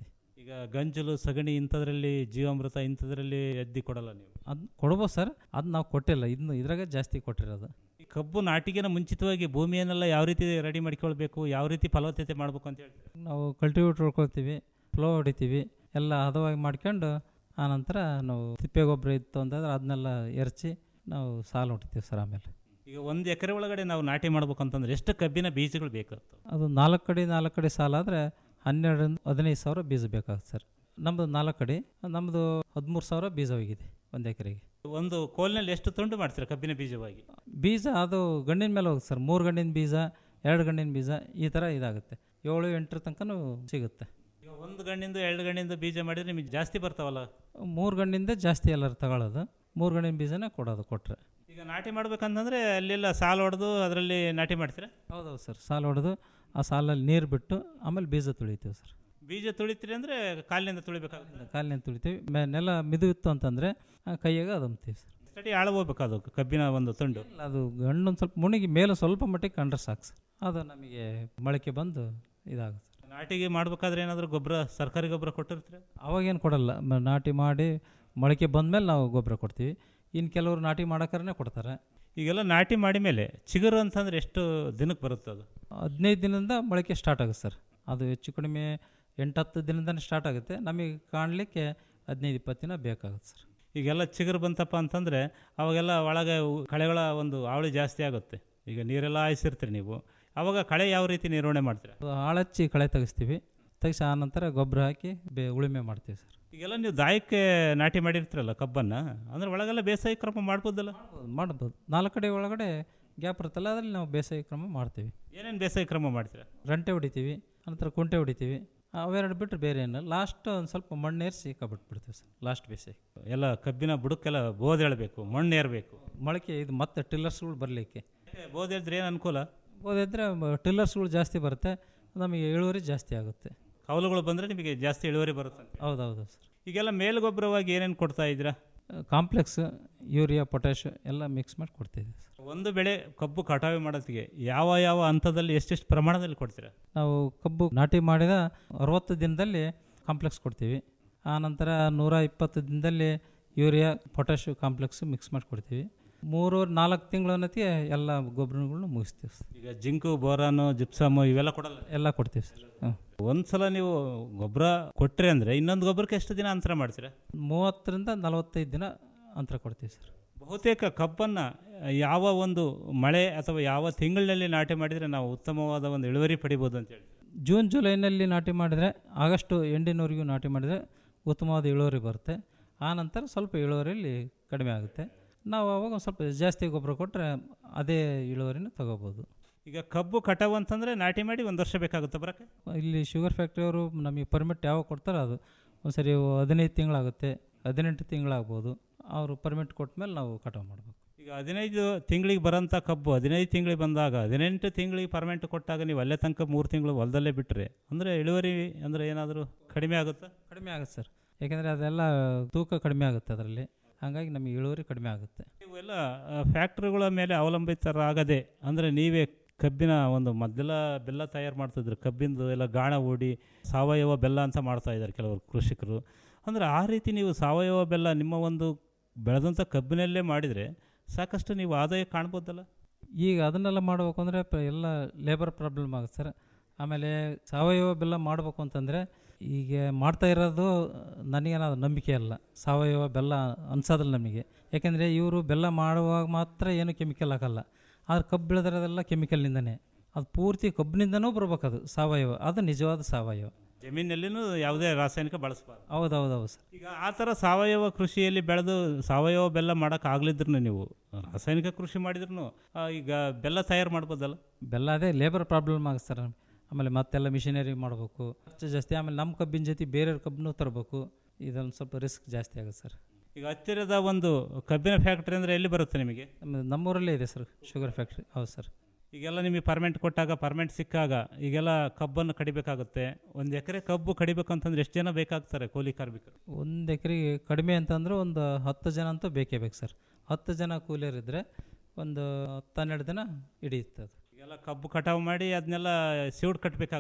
ಈಗ ಗಂಜಲು ಸಗಣಿ ಇಂಥದ್ರಲ್ಲಿ ಜೀವಾಮೃತ ಇಂಥದ್ರಲ್ಲಿ ಎದ್ದಿ ಕೊಡಲ್ಲ ನೀವು ಅದು ಕೊಡ್ಬೋದು ಸರ್ ಅದು ನಾವು ಕೊಟ್ಟಿಲ್ಲ ಇನ್ನು ಇದ್ರಾಗ ಜಾಸ್ತಿ ಕೊಟ್ಟಿರೋದು ಈ ಕಬ್ಬು ನಾಟಿಗೆನ ಮುಂಚಿತವಾಗಿ ಭೂಮಿಯನ್ನೆಲ್ಲ ಯಾವ ರೀತಿ ರೆಡಿ ಮಾಡ್ಕೊಳ್ಬೇಕು ಯಾವ ರೀತಿ ಫಲವತ್ತತೆ ಮಾಡ್ಬೇಕು ಅಂತ ಹೇಳ್ತೀರಾ ನಾವು ಕಲ್ಟಿವೇಟ್ರ್ ಹೊಡ್ಕೊಳ್ತೀವಿ ಫ್ಲೋ ಹೊಡಿತೀವಿ ಎಲ್ಲ ಹದವಾಗಿ ಮಾಡ್ಕೊಂಡು ಆನಂತರ ನಾವು ತಿಪ್ಪೆ ಗೊಬ್ಬರ ಇತ್ತು ಅಂತಂದ್ರೆ ಅದನ್ನೆಲ್ಲ ಎರಚಿ ನಾವು ಸಾಲು ಹೊಡಿತೀವಿ ಸರ್ ಆಮೇಲೆ ಈಗ ಒಂದು ಎಕರೆ ಒಳಗಡೆ ನಾವು ನಾಟಿ ಮಾಡ್ಬೇಕು ಅಂತಂದ್ರೆ ಎಷ್ಟು ಕಬ್ಬಿನ ಬೀಜಗಳು ಬೇಕಾಗ್ತವೆ ಅದು ನಾಲ್ಕು ಕಡೆ ನಾಲ್ಕು ಕಡೆ ಸಾಲಾದರೆ ಹನ್ನೆರಡರಿಂದ ಹದಿನೈದು ಸಾವಿರ ಬೀಜ ಬೇಕಾಗುತ್ತೆ ಸರ್ ನಮ್ಮದು ನಾಲ್ಕು ಕಡೆ ನಮ್ಮದು ಹದಿಮೂರು ಸಾವಿರ ಬೀಜ ಹೋಗಿದೆ ಒಂದು ಎಕರೆಗೆ ಒಂದು ಕೋಲ್ನಲ್ಲಿ ಎಷ್ಟು ತುಂಡು ಮಾಡ್ತೀರಾ ಕಬ್ಬಿನ ಬೀಜವಾಗಿ ಬೀಜ ಅದು ಗಂಡಿನ ಮೇಲೆ ಹೋಗುತ್ತೆ ಸರ್ ಮೂರು ಗಂಡಿನ ಬೀಜ ಎರಡು ಗಂಡಿನ ಬೀಜ ಈ ಥರ ಇದಾಗುತ್ತೆ ಏಳು ಎಂಟರ ತನಕನೂ ಸಿಗುತ್ತೆ ಈಗ ಒಂದು ಗಣ್ಣಿಂದ ಎರಡು ಗಣ್ಣಿಂದ ಬೀಜ ಮಾಡಿದ್ರೆ ನಿಮಗೆ ಜಾಸ್ತಿ ಬರ್ತಾವಲ್ಲ ಮೂರು ಗಂಡಿಂದ ಜಾಸ್ತಿ ಎಲ್ಲರೂ ತಗೊಳ್ಳೋದು ಮೂರು ಗಂಡಿನ ಬೀಜನೇ ಕೊಡೋದು ಕೊಟ್ಟರೆ ಈಗ ನಾಟಿ ಮಾಡ್ಬೇಕಂತಂದ್ರೆ ಅಲ್ಲೆಲ್ಲ ಸಾಲು ಹೊಡೆದು ಅದರಲ್ಲಿ ನಾಟಿ ಮಾಡ್ತೀರಾ ಹೌದೌದು ಸರ್ ಸಾಲು ಹೊಡೆದು ಆ ಸಾಲಲ್ಲಿ ನೀರು ಬಿಟ್ಟು ಆಮೇಲೆ ಬೀಜ ತುಳಿತೀವಿ ಸರ್ ಬೀಜ ತುಳಿತೀರಿ ಅಂದ್ರೆ ಕಾಲಿನಿಂದ ತುಳಿಬೇಕಾಗುತ್ತೆ ಕಾಲಿನಿಂದ ತುಳಿತೀವಿ ಮೇ ನೆಲ ಮಿದು ಇತ್ತು ಅಂತಂದರೆ ಕೈಯಾಗ ಅದಂತೀವಿ ಸರ್ ಸ್ಟಡಿ ಆಳ ಹೋಗ್ಬೇಕು ಅದು ಕಬ್ಬಿನ ಒಂದು ತುಂಡು ಅದು ಗಂಡು ಒಂದು ಸ್ವಲ್ಪ ಮುಣಿಗಿ ಮೇಲೆ ಸ್ವಲ್ಪ ಮಟ್ಟಿಗೆ ಕಂಡ್ರೆ ಸಾಕು ಸರ್ ಅದು ನಮಗೆ ಮೊಳಕೆ ಬಂದು ಇದಾಗುತ್ತೆ ಸರ್ ನಾಟಿಗೆ ಮಾಡ್ಬೇಕಾದ್ರೆ ಏನಾದರೂ ಗೊಬ್ಬರ ಸರ್ಕಾರಿ ಗೊಬ್ಬರ ಕೊಟ್ಟಿರ್ತೀರಾ ಅವಾಗೇನು ಕೊಡಲ್ಲ ಮ- ನಾಟಿ ಮಾಡಿ ಮೊಳಕೆ ಬಂದಮೇಲೆ ನಾವು ಗೊಬ್ಬರ ಕೊಡ್ತೀವಿ ಇನ್ನು ಕೆಲವರು ನಾಟಿ ಮಾಡೋಕ್ಕಾರೆ ಕೊಡ್ತಾರೆ ಈಗೆಲ್ಲ ನಾಟಿ ಮಾಡಿ ಮೇಲೆ ಚಿಗುರು ಅಂತಂದ್ರೆ ಎಷ್ಟು ದಿನಕ್ಕೆ ಬರುತ್ತೆ ಅದು ಹದಿನೈದು ದಿನದಿಂದ ಮೊಳಕೆ ಸ್ಟಾರ್ಟ್ ಆಗುತ್ತೆ ಸರ್ ಅದು ಹೆಚ್ಚು ಕಡಿಮೆ ಎಂಟತ್ತು ದಿನದಿಂದನೇ ಸ್ಟಾರ್ಟ್ ಆಗುತ್ತೆ ನಮಗೆ ಕಾಣಲಿಕ್ಕೆ ಹದಿನೈದು ಇಪ್ಪತ್ತು ದಿನ ಬೇಕಾಗುತ್ತೆ ಸರ್ ಈಗೆಲ್ಲ ಚಿಗುರು ಬಂತಪ್ಪ ಅಂತಂದ್ರೆ ಅವಾಗೆಲ್ಲ ಒಳಗೆ ಉ- ಕಳೆಗಳ ಒಂದು ಅವಳಿ ಜಾಸ್ತಿ ಆಗುತ್ತೆ ಈಗ ನೀರೆಲ್ಲ ಹಾಯಿಸಿರ್ತೀರಿ ನೀವು ಅವಾಗ ಕಳೆ ಯಾವ ರೀತಿ ನಿರ್ವಹಣೆ ಮಾಡ್ತೀರಾ ಅದು ಆಳಚ್ಚಿ ಕಳೆ ತೆಗಿಸ್ತೀವಿ ತೆಗಿಸಿ ಆನಂತರ ಗೊಬ್ಬರ ಹಾಕಿ ಬೇ ಉಳುಮೆ ಮಾಡ್ತೀವಿ ಸರ್ ಈಗೆಲ್ಲ ನೀವು ದಾಯಕ್ಕೆ ನಾಟಿ ಮಾಡಿರ್ತೀರಲ್ಲ ಕಬ್ಬನ್ನ ಅಂದ್ರೆ ಒಳಗೆಲ್ಲ ಬೇಸಾಯ ಕ್ರಮ ಮಾಡ್ಬೋದಲ್ಲ ಮಾಡ್ಬೋದು ನಾಲ್ಕು ಕಡೆ ಒಳಗಡೆ ಗ್ಯಾಪ್ ಇರುತ್ತಲ್ಲ ಅದರಲ್ಲಿ ನಾವು ಬೇಸಾಯ ಕ್ರಮ ಮಾಡ್ತೀವಿ ಏನೇನು ಬೇಸಾಯ ಕ್ರಮ ಮಾಡ್ತೀರಾ ರಂಟೆ ಹೊಡಿತೀವಿ ಅನಂತರ ಕುಂಟೆ ಹೊಡಿತೀವಿ ಅವೆರಡು ಬಿಟ್ಟರೆ ಬೇರೆ ಏನು ಲಾಸ್ಟ್ ಒಂದು ಸ್ವಲ್ಪ ಮಣ್ಣು ಏರಿಸಿ ಕಬಿಟ್ಬಿಡ್ತೀವಿ ಸರ್ ಲಾಸ್ಟ್ ಬೇಸಾಯ ಎಲ್ಲ ಕಬ್ಬಿನ ಬುಡಕ್ಕೆಲ್ಲ ಬೋದ್ ಹೇಳಬೇಕು ಮಣ್ಣು ಏರಬೇಕು ಮೊಳಕೆ ಇದು ಮತ್ತೆ ಟಿಲ್ಲರ್ಸ್ಗಳು ಬರಲಿಕ್ಕೆ ಬೋದ್ ಹೇಳಿದ್ರೆ ಏನು ಅನುಕೂಲ ಹೋದಿದ್ರೆ ಟಿಲ್ಲರ್ಸ್ಗಳು ಜಾಸ್ತಿ ಬರುತ್ತೆ ನಮಗೆ ಇಳುವರಿ ಜಾಸ್ತಿ ಆಗುತ್ತೆ ಕೌಲುಗಳು ಬಂದರೆ ನಿಮಗೆ ಜಾಸ್ತಿ ಇಳುವರಿ ಬರುತ್ತೆ ಹೌದೌದು ಸರ್ ಈಗೆಲ್ಲ ಮೇಲ್ಗೊಬ್ಬರವಾಗಿ ಏನೇನು ಕೊಡ್ತಾ ಇದ್ದೀರಾ ಕಾಂಪ್ಲೆಕ್ಸ್ ಯೂರಿಯಾ ಪೊಟ್ಯಾಶ್ ಎಲ್ಲ ಮಿಕ್ಸ್ ಮಾಡಿ ಕೊಡ್ತೀವಿ ಸರ್ ಒಂದು ಬೆಳೆ ಕಬ್ಬು ಕಟಾವು ಮಾಡೋದಕ್ಕೆ ಯಾವ ಯಾವ ಹಂತದಲ್ಲಿ ಎಷ್ಟೆಷ್ಟು ಪ್ರಮಾಣದಲ್ಲಿ ಕೊಡ್ತೀರಾ ನಾವು ಕಬ್ಬು ನಾಟಿ ಮಾಡಿದ ಅರವತ್ತು ದಿನದಲ್ಲಿ ಕಾಂಪ್ಲೆಕ್ಸ್ ಕೊಡ್ತೀವಿ ಆನಂತರ ನೂರ ಇಪ್ಪತ್ತು ದಿನದಲ್ಲಿ ಯೂರಿಯಾ ಪೊಟ್ಯಾಶ್ ಕಾಂಪ್ಲೆಕ್ಸ್ ಮಿಕ್ಸ್ ಮಾಡಿ ಕೊಡ್ತೀವಿ ಮೂರು ನಾಲ್ಕು ತಿಂಗಳನ್ನತಿಗೆ ಎಲ್ಲ ಗೊಬ್ಬರಗಳನ್ನು ಮುಗಿಸ್ತೀವಿ ಸರ್ ಈಗ ಜಿಂಕು ಬೋರಾನು ಜಿಪ್ಸಮ್ ಇವೆಲ್ಲ ಕೊಡಲ್ಲ ಎಲ್ಲ ಕೊಡ್ತೀವಿ ಸರ್ ಹಾಂ ಒಂದ್ಸಲ ನೀವು ಗೊಬ್ಬರ ಕೊಟ್ರಿ ಅಂದ್ರೆ ಇನ್ನೊಂದು ಗೊಬ್ಬರಕ್ಕೆ ಎಷ್ಟು ದಿನ ಅಂತರ ಮಾಡ್ತೀರಾ ಮೂವತ್ತರಿಂದ ನಲವತ್ತೈದು ದಿನ ಅಂತರ ಕೊಡ್ತೀವಿ ಸರ್ ಬಹುತೇಕ ಕಬ್ಬನ್ನ ಯಾವ ಒಂದು ಮಳೆ ಅಥವಾ ಯಾವ ತಿಂಗಳಿನಲ್ಲಿ ನಾಟಿ ಮಾಡಿದರೆ ನಾವು ಉತ್ತಮವಾದ ಒಂದು ಇಳುವರಿ ಪಡಿಬೋದು ಅಂತ ಹೇಳಿ ಜೂನ್ ಜುಲೈನಲ್ಲಿ ನಾಟಿ ಮಾಡಿದರೆ ಆಗಸ್ಟು ಎಂಡಿನವರೆಗೂ ನಾಟಿ ಮಾಡಿದರೆ ಉತ್ತಮವಾದ ಇಳುವರಿ ಬರುತ್ತೆ ಆನಂತರ ಸ್ವಲ್ಪ ಇಳುವರಿಯಲ್ಲಿ ಕಡಿಮೆ ಆಗುತ್ತೆ ನಾವು ಅವಾಗ ಒಂದು ಸ್ವಲ್ಪ ಜಾಸ್ತಿ ಗೊಬ್ಬರ ಕೊಟ್ಟರೆ ಅದೇ ಇಳುವರಿನ ತಗೋಬೋದು ಈಗ ಕಬ್ಬು ಕಟಾವು ಅಂತಂದ್ರೆ ನಾಟಿ ಮಾಡಿ ಒಂದು ವರ್ಷ ಬೇಕಾಗುತ್ತೆ ಬರಕ್ಕೆ ಇಲ್ಲಿ ಶುಗರ್ ಫ್ಯಾಕ್ಟ್ರಿಯವರು ನಮಗೆ ಪರ್ಮಿಟ್ ಯಾವಾಗ ಕೊಡ್ತಾರೋ ಅದು ಒಂದ್ಸರಿ ಹದಿನೈದು ತಿಂಗಳಾಗುತ್ತೆ ಹದಿನೆಂಟು ತಿಂಗಳಾಗ್ಬೋದು ಅವರು ಪರ್ಮಿಟ್ ಕೊಟ್ಟ ಮೇಲೆ ನಾವು ಕಟಾವು ಮಾಡಬೇಕು ಈಗ ಹದಿನೈದು ತಿಂಗಳಿಗೆ ಬರೋಂಥ ಕಬ್ಬು ಹದಿನೈದು ತಿಂಗಳಿಗೆ ಬಂದಾಗ ಹದಿನೆಂಟು ತಿಂಗಳಿಗೆ ಪರ್ಮೆಂಟ್ ಕೊಟ್ಟಾಗ ನೀವು ಅಲ್ಲೇ ತನಕ ಮೂರು ತಿಂಗಳು ಹೊಲದಲ್ಲೇ ಬಿಟ್ಟರೆ ಅಂದರೆ ಇಳುವರಿ ಅಂದರೆ ಏನಾದರೂ ಕಡಿಮೆ ಆಗುತ್ತಾ ಕಡಿಮೆ ಆಗುತ್ತೆ ಸರ್ ಯಾಕೆಂದರೆ ಅದೆಲ್ಲ ತೂಕ ಕಡಿಮೆ ಆಗುತ್ತೆ ಅದರಲ್ಲಿ ಹಾಗಾಗಿ ನಮಗೆ ಇಳುವರಿ ಕಡಿಮೆ ಆಗುತ್ತೆ ಇವೆಲ್ಲ ಫ್ಯಾಕ್ಟ್ರಿಗಳ ಮೇಲೆ ಅವಲಂಬಿತರಾಗದೆ ಅಂದರೆ ನೀವೇ ಕಬ್ಬಿನ ಒಂದು ಮೊದಲ ಬೆಲ್ಲ ತಯಾರು ಮಾಡ್ತಿದ್ರು ಕಬ್ಬಿಂದು ಎಲ್ಲ ಗಾಣ ಹೂಡಿ ಸಾವಯವ ಬೆಲ್ಲ ಅಂತ ಮಾಡ್ತಾ ಇದ್ದಾರೆ ಕೆಲವರು ಕೃಷಿಕರು ಅಂದರೆ ಆ ರೀತಿ ನೀವು ಸಾವಯವ ಬೆಲ್ಲ ನಿಮ್ಮ ಒಂದು ಬೆಳೆದಂಥ ಕಬ್ಬಿನಲ್ಲೇ ಮಾಡಿದರೆ ಸಾಕಷ್ಟು ನೀವು ಆದಾಯ ಕಾಣ್ಬೋದಲ್ಲ ಈಗ ಅದನ್ನೆಲ್ಲ ಮಾಡಬೇಕು ಅಂದರೆ ಎಲ್ಲ ಲೇಬರ್ ಪ್ರಾಬ್ಲಮ್ ಆಗುತ್ತೆ ಸರ್ ಆಮೇಲೆ ಸಾವಯವ ಬೆಲ್ಲ ಮಾಡಬೇಕು ಅಂತಂದರೆ ಈಗ ಮಾಡ್ತಾ ಇರೋದು ನನಗೇನಾದ್ರು ನಂಬಿಕೆ ಅಲ್ಲ ಸಾವಯವ ಬೆಲ್ಲ ಅನ್ಸೋದಿಲ್ಲ ನಮಗೆ ಯಾಕೆಂದರೆ ಇವರು ಬೆಲ್ಲ ಮಾಡುವಾಗ ಮಾತ್ರ ಏನು ಕೆಮಿಕಲ್ ಹಾಕಲ್ಲ ಆದ್ರೆ ಕಬ್ಬು ಬೆಳೆದಿರೋದೆಲ್ಲ ಕೆಮಿಕಲ್ನಿಂದನೇ ಅದು ಪೂರ್ತಿ ಕಬ್ಬಿನಿಂದನೂ ಬರ್ಬೇಕು ಅದು ಸಾವಯವ ಅದು ನಿಜವಾದ ಸಾವಯವ ಜಮೀನಲ್ಲಿನೂ ಯಾವುದೇ ರಾಸಾಯನಿಕ ಬಳಸಬಾರ್ದು ಹೌದೌದೌದು ಸರ್ ಈಗ ಆ ಥರ ಸಾವಯವ ಕೃಷಿಯಲ್ಲಿ ಬೆಳೆದು ಸಾವಯವ ಬೆಲ್ಲ ಮಾಡೋಕ್ಕಾಗ್ಲಿದ್ರು ನೀವು ರಾಸಾಯನಿಕ ಕೃಷಿ ಮಾಡಿದ್ರು ಈಗ ಬೆಲ್ಲ ತಯಾರು ಮಾಡ್ಬೋದಲ್ಲ ಬೆಲ್ಲ ಅದೇ ಲೇಬರ್ ಪ್ರಾಬ್ಲಮ್ ಆಗುತ್ತೆ ಸರ್ ಆಮೇಲೆ ಮತ್ತೆಲ್ಲ ಮಿಷಿನರಿ ಮಾಡಬೇಕು ಖರ್ಚು ಜಾಸ್ತಿ ಆಮೇಲೆ ನಮ್ಮ ಕಬ್ಬಿನ ಜೊತೆ ಬೇರೆಯವ್ರ ಕಬ್ಬನ್ನು ತರಬೇಕು ಇದೊಂದು ಸ್ವಲ್ಪ ರಿಸ್ಕ್ ಜಾಸ್ತಿ ಆಗುತ್ತೆ ಸರ್ ಈಗ ಹತ್ತಿರದ ಒಂದು ಕಬ್ಬಿನ ಫ್ಯಾಕ್ಟ್ರಿ ಅಂದರೆ ಎಲ್ಲಿ ಬರುತ್ತೆ ನಿಮಗೆ ನಮ್ಮ- ನಮ್ಮೂರಲ್ಲೇ ಇದೆ ಸರ್ ಶುಗರ್ ಫ್ಯಾಕ್ಟ್ರಿ ಹೌದು ಸರ್ ಈಗೆಲ್ಲ ನಿಮಗೆ ಪರ್ಮೆಂಟ್ ಕೊಟ್ಟಾಗ ಪರ್ಮೆಂಟ್ ಸಿಕ್ಕಾಗ ಈಗೆಲ್ಲ ಕಬ್ಬನ್ನು ಕಡಿಬೇಕಾಗುತ್ತೆ ಒಂದು ಎಕರೆ ಕಬ್ಬು ಕಡಿಬೇಕಂತಂದ್ರೆ ಎಷ್ಟು ಜನ ಬೇಕಾಗ್ತಾರೆ ಕೂಲಿ ಕಾರ್ಮಿಕರು ಒಂದು ಎಕರೆಗೆ ಕಡಿಮೆ ಅಂತಂದ್ರೆ ಒಂದು ಹತ್ತು ಜನ ಅಂತೂ ಬೇಕೇ ಬೇಕು ಸರ್ ಹತ್ತು ಜನ ಕೂಲಿಯರಿದ್ದರೆ ಒಂದು ಹತ್ತು ಹನ್ನೆರಡು ದಿನ ಹಿಡಿಯುತ್ತೆ ಅದು ಈಗೆಲ್ಲ ಕಬ್ಬು ಕಟಾವು ಮಾಡಿ ಅದನ್ನೆಲ್ಲ ಸೀಡ್ ಕಟ್ಟಬೇಕಾಗುತ್ತಾ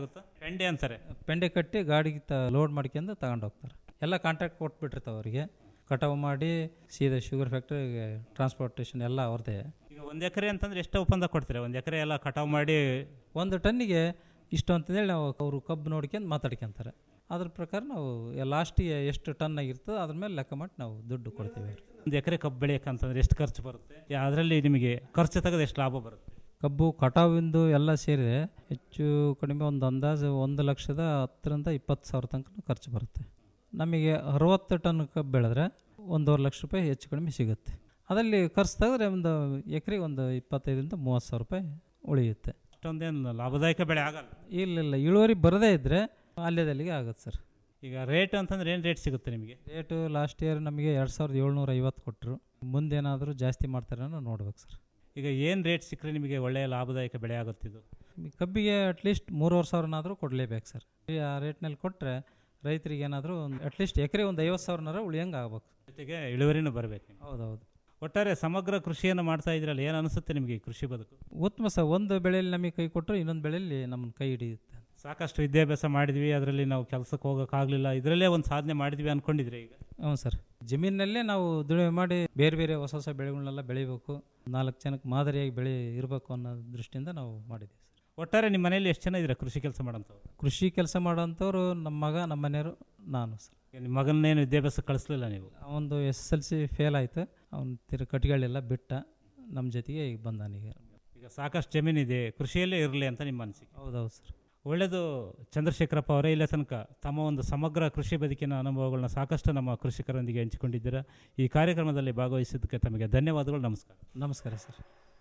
ಪೆಂಡೆ ಅಂತಾರೆ ಪೆಂಡೆ ಕಟ್ಟಿ ಗಾಡಿಗೆ ತ ಲೋಡ್ ಮಾಡ್ಕೊಂಡು ತಗೊಂಡು ಹೋಗ್ತಾರೆ ಎಲ್ಲ ಕಾಂಟ್ರಾಕ್ಟ್ ಕೊಟ್ಬಿಟ್ಟಿರ್ತಾವೆ ಅವರಿಗೆ ಕಟಾವು ಮಾಡಿ ಸೀದಾ ಶುಗರ್ ಫ್ಯಾಕ್ಟ್ರಿಗೆ ಟ್ರಾನ್ಸ್ಪೋರ್ಟೇಷನ್ ಎಲ್ಲ ಅವ್ರದ್ದೇ ಈಗ ಒಂದು ಎಕರೆ ಅಂತಂದ್ರೆ ಎಷ್ಟು ಒಪ್ಪಂದ ಕೊಡ್ತೀರಾ ಒಂದು ಎಕರೆ ಎಲ್ಲ ಕಟಾವು ಮಾಡಿ ಒಂದು ಟನ್ನಿಗೆ ಇಷ್ಟು ಅಂತಂದೇಳಿ ನಾವು ಅವರು ಕಬ್ಬು ನೋಡ್ಕೊಂಡು ಮಾತಾಡ್ಕೊಂತಾರೆ ಅದ್ರ ಪ್ರಕಾರ ನಾವು ಲಾಸ್ಟಿಗೆ ಎಷ್ಟು ಟನ್ ಆಗಿರ್ತದೆ ಅದ್ರ ಮೇಲೆ ಲೆಕ್ಕ ಮಾಡಿ ನಾವು ದುಡ್ಡು ಕೊಡ್ತೀವಿ ಅವ್ರಿಗೆ ಒಂದು ಎಕರೆ ಕಬ್ಬು ಬೆಳೆಯಕ್ಕಂತಂದ್ರೆ ಎಷ್ಟು ಖರ್ಚು ಬರುತ್ತೆ ಅದರಲ್ಲಿ ನಿಮಗೆ ಖರ್ಚು ತೆಗೆದು ಎಷ್ಟು ಲಾಭ ಬರುತ್ತೆ ಕಬ್ಬು ಕಟಾವಿಂದು ಎಲ್ಲ ಸೇರಿದೆ ಹೆಚ್ಚು ಕಡಿಮೆ ಒಂದು ಅಂದಾಜು ಒಂದು ಲಕ್ಷದ ಹತ್ತರಿಂದ ಇಪ್ಪತ್ತು ಸಾವಿರ ತನಕ ಖರ್ಚು ಬರುತ್ತೆ ನಮಗೆ ಅರವತ್ತು ಟನ್ ಕಬ್ಬು ಬೆಳೆದ್ರೆ ಒಂದೂವರೆ ಲಕ್ಷ ರೂಪಾಯಿ ಹೆಚ್ಚು ಕಡಿಮೆ ಸಿಗುತ್ತೆ ಅದರಲ್ಲಿ ಖರ್ಚು ತೆಗೆದ್ರೆ ಒಂದು ಎಕರೆಗೆ ಒಂದು ಇಪ್ಪತ್ತೈದರಿಂದ ಮೂವತ್ತು ಸಾವಿರ ರೂಪಾಯಿ ಉಳಿಯುತ್ತೆ ಅಷ್ಟೊಂದೇನು ಲಾಭದಾಯಕ ಬೆಳೆ ಆಗಲ್ಲ ಇಲ್ಲ ಇಲ್ಲ ಇಳುವರಿ ಬರದೇ ಇದ್ದರೆ ಅಲ್ಲೇದಲ್ಲಿಗೆ ಆಗುತ್ತೆ ಸರ್ ಈಗ ರೇಟ್ ಅಂತಂದ್ರೆ ಏನು ರೇಟ್ ಸಿಗುತ್ತೆ ನಿಮಗೆ ರೇಟು ಲಾಸ್ಟ್ ಇಯರ್ ನಮಗೆ ಎರಡು ಸಾವಿರದ ಏಳ್ನೂರ ಐವತ್ತು ಕೊಟ್ಟರು ಮುಂದೇನಾದರೂ ಜಾಸ್ತಿ ಮಾಡ್ತಾರೆ ಅನ್ನೋ ನೋಡ್ಬೇಕು ಸರ್ ಈಗ ಏನು ರೇಟ್ ಸಿಕ್ಕರೆ ನಿಮಗೆ ಒಳ್ಳೆಯ ಲಾಭದಾಯಕ ಬೆಳೆ ಆಗುತ್ತಿದ್ದು ಈ ಕಬ್ಬಿಗೆ ಅಟ್ಲೀಸ್ಟ್ ಮೂರುವರೆ ಸಾವಿರನಾದರೂ ಕೊಡಲೇಬೇಕು ಸರ್ ಈ ಆ ರೇಟ್ನಲ್ಲಿ ಕೊಟ್ಟರೆ ರೈತರಿಗೆ ಏನಾದರೂ ಒಂದು ಅಟ್ಲೀಸ್ಟ್ ಎಕರೆ ಒಂದು ಐವತ್ತು ಸಾವಿರನಾರ ಉಳಿಯಂಗೆ ಆಗ್ಬೇಕು ಜೊತೆಗೆ ಇಳುವರಿನೂ ಬರಬೇಕು ಹೌದೌದು ಒಟ್ಟಾರೆ ಸಮಗ್ರ ಕೃಷಿಯನ್ನು ಮಾಡ್ತಾ ಇದ್ರಲ್ಲ ಏನು ಅನಿಸುತ್ತೆ ನಿಮಗೆ ಈ ಕೃಷಿ ಬದುಕು ಉತ್ತಮ ಸರ್ ಒಂದು ಬೆಳೆಯಲ್ಲಿ ನಮಗೆ ಕೈ ಕೊಟ್ಟರು ಇನ್ನೊಂದು ಬೆಳೆಯಲ್ಲಿ ನಮ್ಮನ್ನು ಕೈ ಹಿಡಿಯುತ್ತೆ ಸಾಕಷ್ಟು ವಿದ್ಯಾಭ್ಯಾಸ ಮಾಡಿದ್ವಿ ಅದರಲ್ಲಿ ನಾವು ಕೆಲಸಕ್ಕೆ ಹೋಗೋಕ್ಕಾಗಲಿಲ್ಲ ಇದರಲ್ಲೇ ಒಂದು ಸಾಧನೆ ಮಾಡಿದ್ವಿ ಅನ್ಕೊಂಡಿದ್ರೆ ಈಗ ಹ್ಞೂ ಸರ್ ಜಮೀನಲ್ಲೇ ನಾವು ದುಡಿಮೆ ಮಾಡಿ ಬೇರೆ ಬೇರೆ ಹೊಸ ಹೊಸ ಬೆಳೆಗಳನ್ನೆಲ್ಲ ಬೆಳಿಬೇಕು ನಾಲ್ಕು ಜನಕ್ಕೆ ಮಾದರಿಯಾಗಿ ಬೆಳೆ ಇರಬೇಕು ಅನ್ನೋ ದೃಷ್ಟಿಯಿಂದ ನಾವು ಮಾಡಿದ್ದೀವಿ ಸರ್ ಒಟ್ಟಾರೆ ನಿಮ್ಮ ಮನೆಯಲ್ಲಿ ಎಷ್ಟು ಜನ ಇದ್ದೀರಾ ಕೃಷಿ ಕೆಲಸ ಮಾಡೋಂಥವ್ರು ಕೃಷಿ ಕೆಲಸ ಮಾಡೋಂಥವ್ರು ನಮ್ಮ ಮಗ ನಮ್ಮ ಮನೆಯವರು ನಾನು ಸರ್ ನಿಮ್ಮ ಮಗನ್ನೇನು ವಿದ್ಯಾಭ್ಯಾಸ ಕಳಿಸ್ಲಿಲ್ಲ ನೀವು ಅವನದು S S L C fail ಆಯಿತು ಅವ್ನು ತಿರು ಕಟ್ಗಳೆಲ್ಲ ಬಿಟ್ಟ ನಮ್ಮ ಜೊತೆಗೆ ಈಗ ಬಂದಾನೀಗ ಈಗ ಸಾಕಷ್ಟು ಜಮೀನಿದೆ ಕೃಷಿಯಲ್ಲೇ ಇರಲಿ ಅಂತ ನಿಮ್ಮ ಅನಿಸಿಕೆ ಹೌದೌದು ಸರ್ ಒಳ್ಳೆಯದು ಚಂದ್ರಶೇಖರಪ್ಪ ಅವರೇ ಇಲ್ಲ ತನಕ ತಮ್ಮ ಒಂದು ಸಮಗ್ರ ಕೃಷಿ ಬದುಕಿನ ಅನುಭವಗಳನ್ನ ಸಾಕಷ್ಟು ನಮ್ಮ ಕೃಷಿಕರೊಂದಿಗೆ ಹಂಚಿಕೊಂಡಿದ್ದೀರಾ ಈ ಕಾರ್ಯಕ್ರಮದಲ್ಲಿ ಭಾಗವಹಿಸಿದ್ದಕ್ಕೆ ತಮಗೆ ಧನ್ಯವಾದಗಳು ನಮಸ್ಕಾರ ನಮಸ್ಕಾರ ಸರ್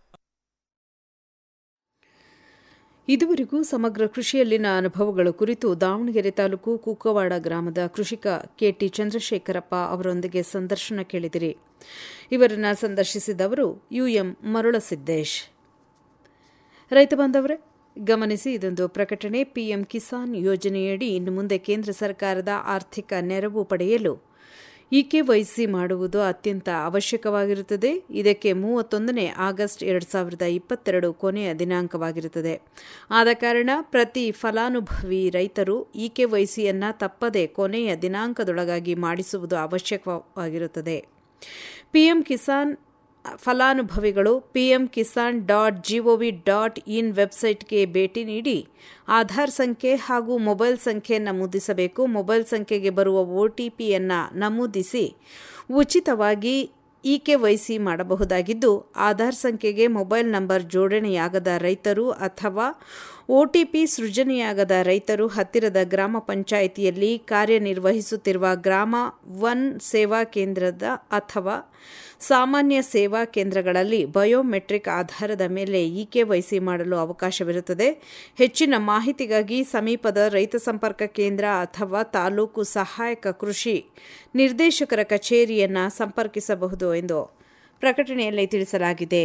ಇದುವರೆಗೂ ಸಮಗ್ರ ಕೃಷಿಯಲ್ಲಿನ ಅನುಭವಗಳ ಕುರಿತು ದಾವಣಗೆರೆ ತಾಲೂಕು ಕುಕ್ಕವಾಡ ಗ್ರಾಮದ ಕೃಷಿಕ ಕೆಟಿ ಚಂದ್ರಶೇಖರಪ್ಪ ಅವರೊಂದಿಗೆ ಸಂದರ್ಶನ ಕೇಳಿದಿರಿ ಇವರನ್ನ ಸಂದರ್ಶಿಸಿದವರು ಯುಎಂ ಮರುಳಸಿದ್ದೇಶ್ ರೈತ ಬಾಂಧವರೇ ಗಮನಿಸಿ ಇದೊಂದು ಪ್ರಕಟಣೆ ಪಿಎಂ ಕಿಸಾನ್ ಯೋಜನೆಯಡಿ ಇನ್ನು ಮುಂದೆ ಕೇಂದ್ರ ಸರ್ಕಾರದ ಆರ್ಥಿಕ ನೆರವು ಪಡೆಯಲು ಇಕೆವೈಸಿ ಮಾಡುವುದು ಅತ್ಯಂತ ಅವಶ್ಯಕವಾಗಿರುತ್ತದೆ ಇದಕ್ಕೆ ಮೂವತ್ತೊಂದನೇ ಆಗಸ್ಟ್ ಎರಡು ಸಾವಿರದ ಇಪ್ಪತ್ತೆರಡು ಕೊನೆಯ ದಿನಾಂಕವಾಗಿರುತ್ತದೆ ಆದ ಕಾರಣ ಪ್ರತಿ ಫಲಾನುಭವಿ ರೈತರು ಇಕೆವೈಸಿಯನ್ನು ತಪ್ಪದೆ ಕೊನೆಯ ದಿನಾಂಕದೊಳಗಾಗಿ ಮಾಡಿಸುವುದು ಅವಶ್ಯಕವಾಗಿರುತ್ತದೆ ಪಿಎಂ ಕಿಸಾನ್ ಫಲಾನುಭವಿಗಳು PM Kisan dot G O V dot in ವೆಬ್ಸೈಟ್ಗೆ ಭೇಟಿ ನೀಡಿ ಆಧಾರ್ ಸಂಖ್ಯೆ ಹಾಗೂ ಮೊಬೈಲ್ ಸಂಖ್ಯೆ ನಮೂದಿಸಬೇಕು ಮೊಬೈಲ್ ಸಂಖ್ಯೆಗೆ ಬರುವ ಒಟಿಪಿಯನ್ನು ನಮೂದಿಸಿ ಉಚಿತವಾಗಿ ಇಕೆವೈಸಿ ಮಾಡಬಹುದಾಗಿದ್ದು ಆಧಾರ್ ಸಂಖ್ಯೆಗೆ ಮೊಬೈಲ್ ನಂಬರ್ ಜೋಡಣೆಯಾಗದ ರೈತರು ಅಥವಾ ಒಟಿಪಿ ಸೃಜನೆಯಾಗದ ರೈತರು ಹತ್ತಿರದ ಗ್ರಾಮ ಪಂಚಾಯಿತಿಯಲ್ಲಿ ಕಾರ್ಯನಿರ್ವಹಿಸುತ್ತಿರುವ ಗ್ರಾಮ ಒನ್ ಸೇವಾ ಕೇಂದ್ರದ ಅಥವಾ ಸಾಮಾನ್ಯ ಸೇವಾ ಕೇಂದ್ರಗಳಲ್ಲಿ ಬಯೋಮೆಟ್ರಿಕ್ ಆಧಾರದ ಮೇಲೆ ಇಕೆವೈಸಿ ಮಾಡಲು ಅವಕಾಶವಿರುತ್ತದೆ ಹೆಚ್ಚಿನ ಮಾಹಿತಿಗಾಗಿ ಸಮೀಪದ ರೈತ ಸಂಪರ್ಕ ಕೇಂದ್ರ ಅಥವಾ ತಾಲೂಕು ಸಹಾಯಕ ಕೃಷಿ ನಿರ್ದೇಶಕರ ಕಚೇರಿಯನ್ನು ಸಂಪರ್ಕಿಸಬಹುದು ಎಂದು ಪ್ರಕಟಣೆಯಲ್ಲಿ ತಿಳಿಸಲಾಗಿದೆ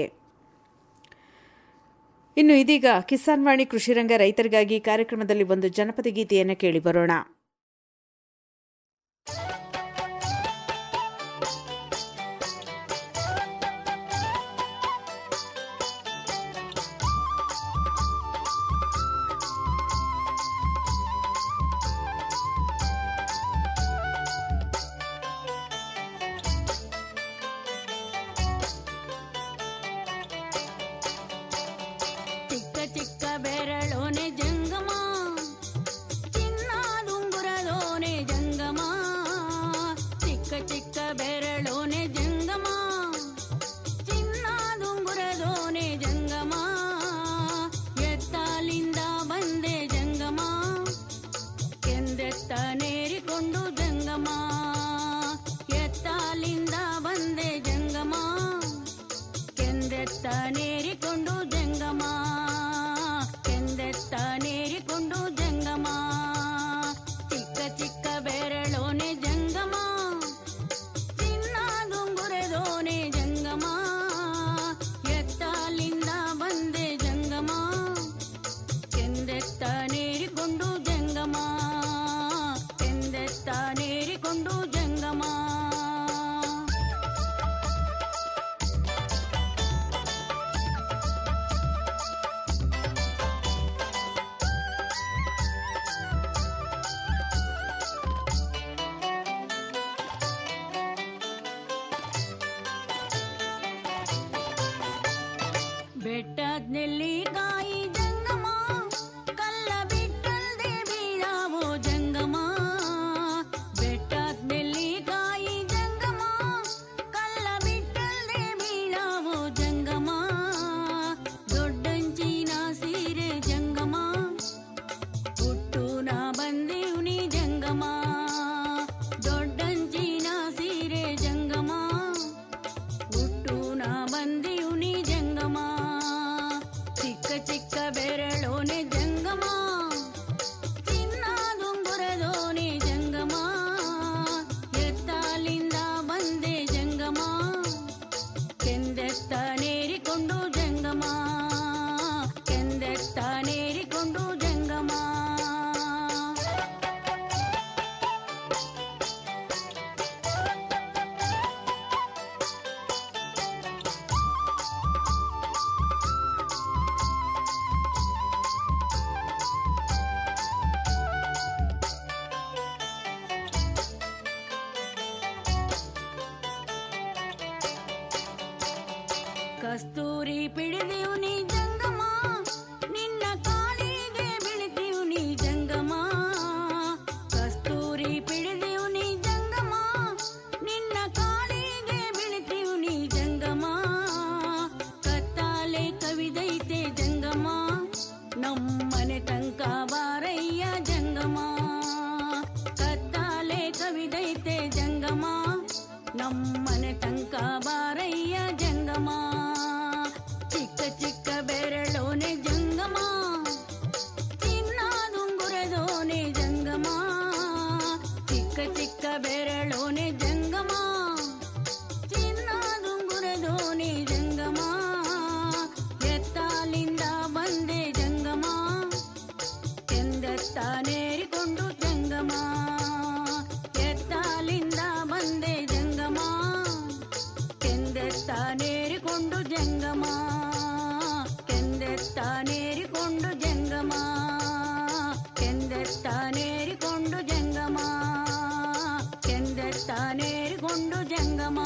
ಇನ್ನು ಇದೀಗ ಕಿಸಾನ್ ವಾಣಿ ಕೃಷಿರಂಗ ರೈತರಿಗಾಗಿ ಕಾರ್ಯಕ್ರಮದಲ್ಲಿ ಒಂದು ಜನಪದ ಗೀತೆಯನ್ನು ಕೇಳಿ ಬರೋಣ ಚಿಕ್ಕ ಚಿಕ್ಕ ಬೆರಳೋನೆ ಜಂಗಮ ಚಿನ್ನ ದುಂಗುರ ಬೆಟ್ಟದ್ ನೆಲ್ಲಿಕಾಯಿ ಜಂಗಮ ಕಲ್ಲ ಬಿಟ್ಟಲ್ದೆ ಬೀಳಾವೋ ಜಂಗಮ ಬೆಟ್ಟದ್ ನೆಲ್ಲಿಕಾಯಿ ಜಂಗಮ ಕಲ್ಲ ಬಿಟ್ಟಲ್ದೆ ಬೀಳಾವೋ ಜಂಗಮ ದೊಡ್ಡಂಚಿನ ಸೀರೆ ಜಂಗಮ ಹುಟ್ಟು ನಾ ಬಂದೀವ್ನಿ ಜಂಗಮ ದೊಡ್ಡಂಚಿನ ಸೀರೆ ಜಂಗಮ ಹುಟ್ಟು ನಾ ಬಂದೀವ್ನಿ ಜಂಗಮ ಚಿಕ್ಕ ಚಿಕ್ಕ ಬೆರಳೋನೆ ಜಂಗಮ ಚಿನ್ನದುಂಗುರದೋನೆ ಜಂಗಮ ಎತ್ತಾಲಿಂದ ಬಂದೆ ಜಂಗಮ ಕೆಂದೆತ್ತ ನೇರಿಕೊಂಡು ಜಂಗಮ ಕೆಂದೆತ್ತ ನೇರಿಕೊಂಡು ಜಂಗಮ ಕಸ್ತೂರಿ ಪಿಡಿದೀವ್ ನೀ ಜಂಗಮ ನಿನ್ನ ಕಾಲಿಗೆ ಬೀಳ್ತೀವ್ ನೀ ಜಂಗಮ ಕಸ್ತೂರಿ ಪಿಡಿದೀವ್ ನೀ ಜಂಗಮ ನಿನ್ನ ಕಾಲಿಗೆ ಬೀಳ್ತೀವ್ ನೀ ಜಂಗಮ ಕತ್ತಾಲೆ ಕವಿದೈತೆ ಜಂಗಮ ನಮ್ಮನೆ ತನಕ ಬಾರಯ್ಯ ಜಂಗಮ ಕತ್ತಾಲೆ ಕವಿದೈತೆ ಜಂಗಮ ನಮ್ಮನೆ ತನಕ ಬಾರಯ್ಯ ಜಂಗಮ ಚಿಕ್ಕ ಚಿಕ್ಕ ಬೆರಳೋನೆ ಜಂಗಮ ಚಿನ್ನದುಂಗುರದೋನೆ ಜಂಗಮ ಚಿಕ್ಕ ಚಿಕ್ಕ ಬೆರಳೋನೆ ಜಂಗಮ ಚಿನ್ನದುಂಗುರದೋನೆ ಜಂಗಮ ಎತ್ತಾಲಿಂದ ಬಂದೆ ಜಂಗಮ ಎಂದೆತ್ತ ನೇರಿಕೊಂಡು ಜಂಗಮ ಎತ್ತಾಲಿಂದ ಬಂದೆ ಜಂಗಮ ಕೆಂದೆತ್ತ ನೇರಿಕೊಂಡು ಜಂಗಮ ಕೆಂದೆತ್ತ ನೇರಿಕೊಂಡು ಜಂಗಮ ಕೆಂದೆತ್ತ ನೇರಿಕೊಂಡು ಜಂಗಮ ಕೆಂದೆತ್ತ ನೇರಿಕೊಂಡು ಜಂಗಮ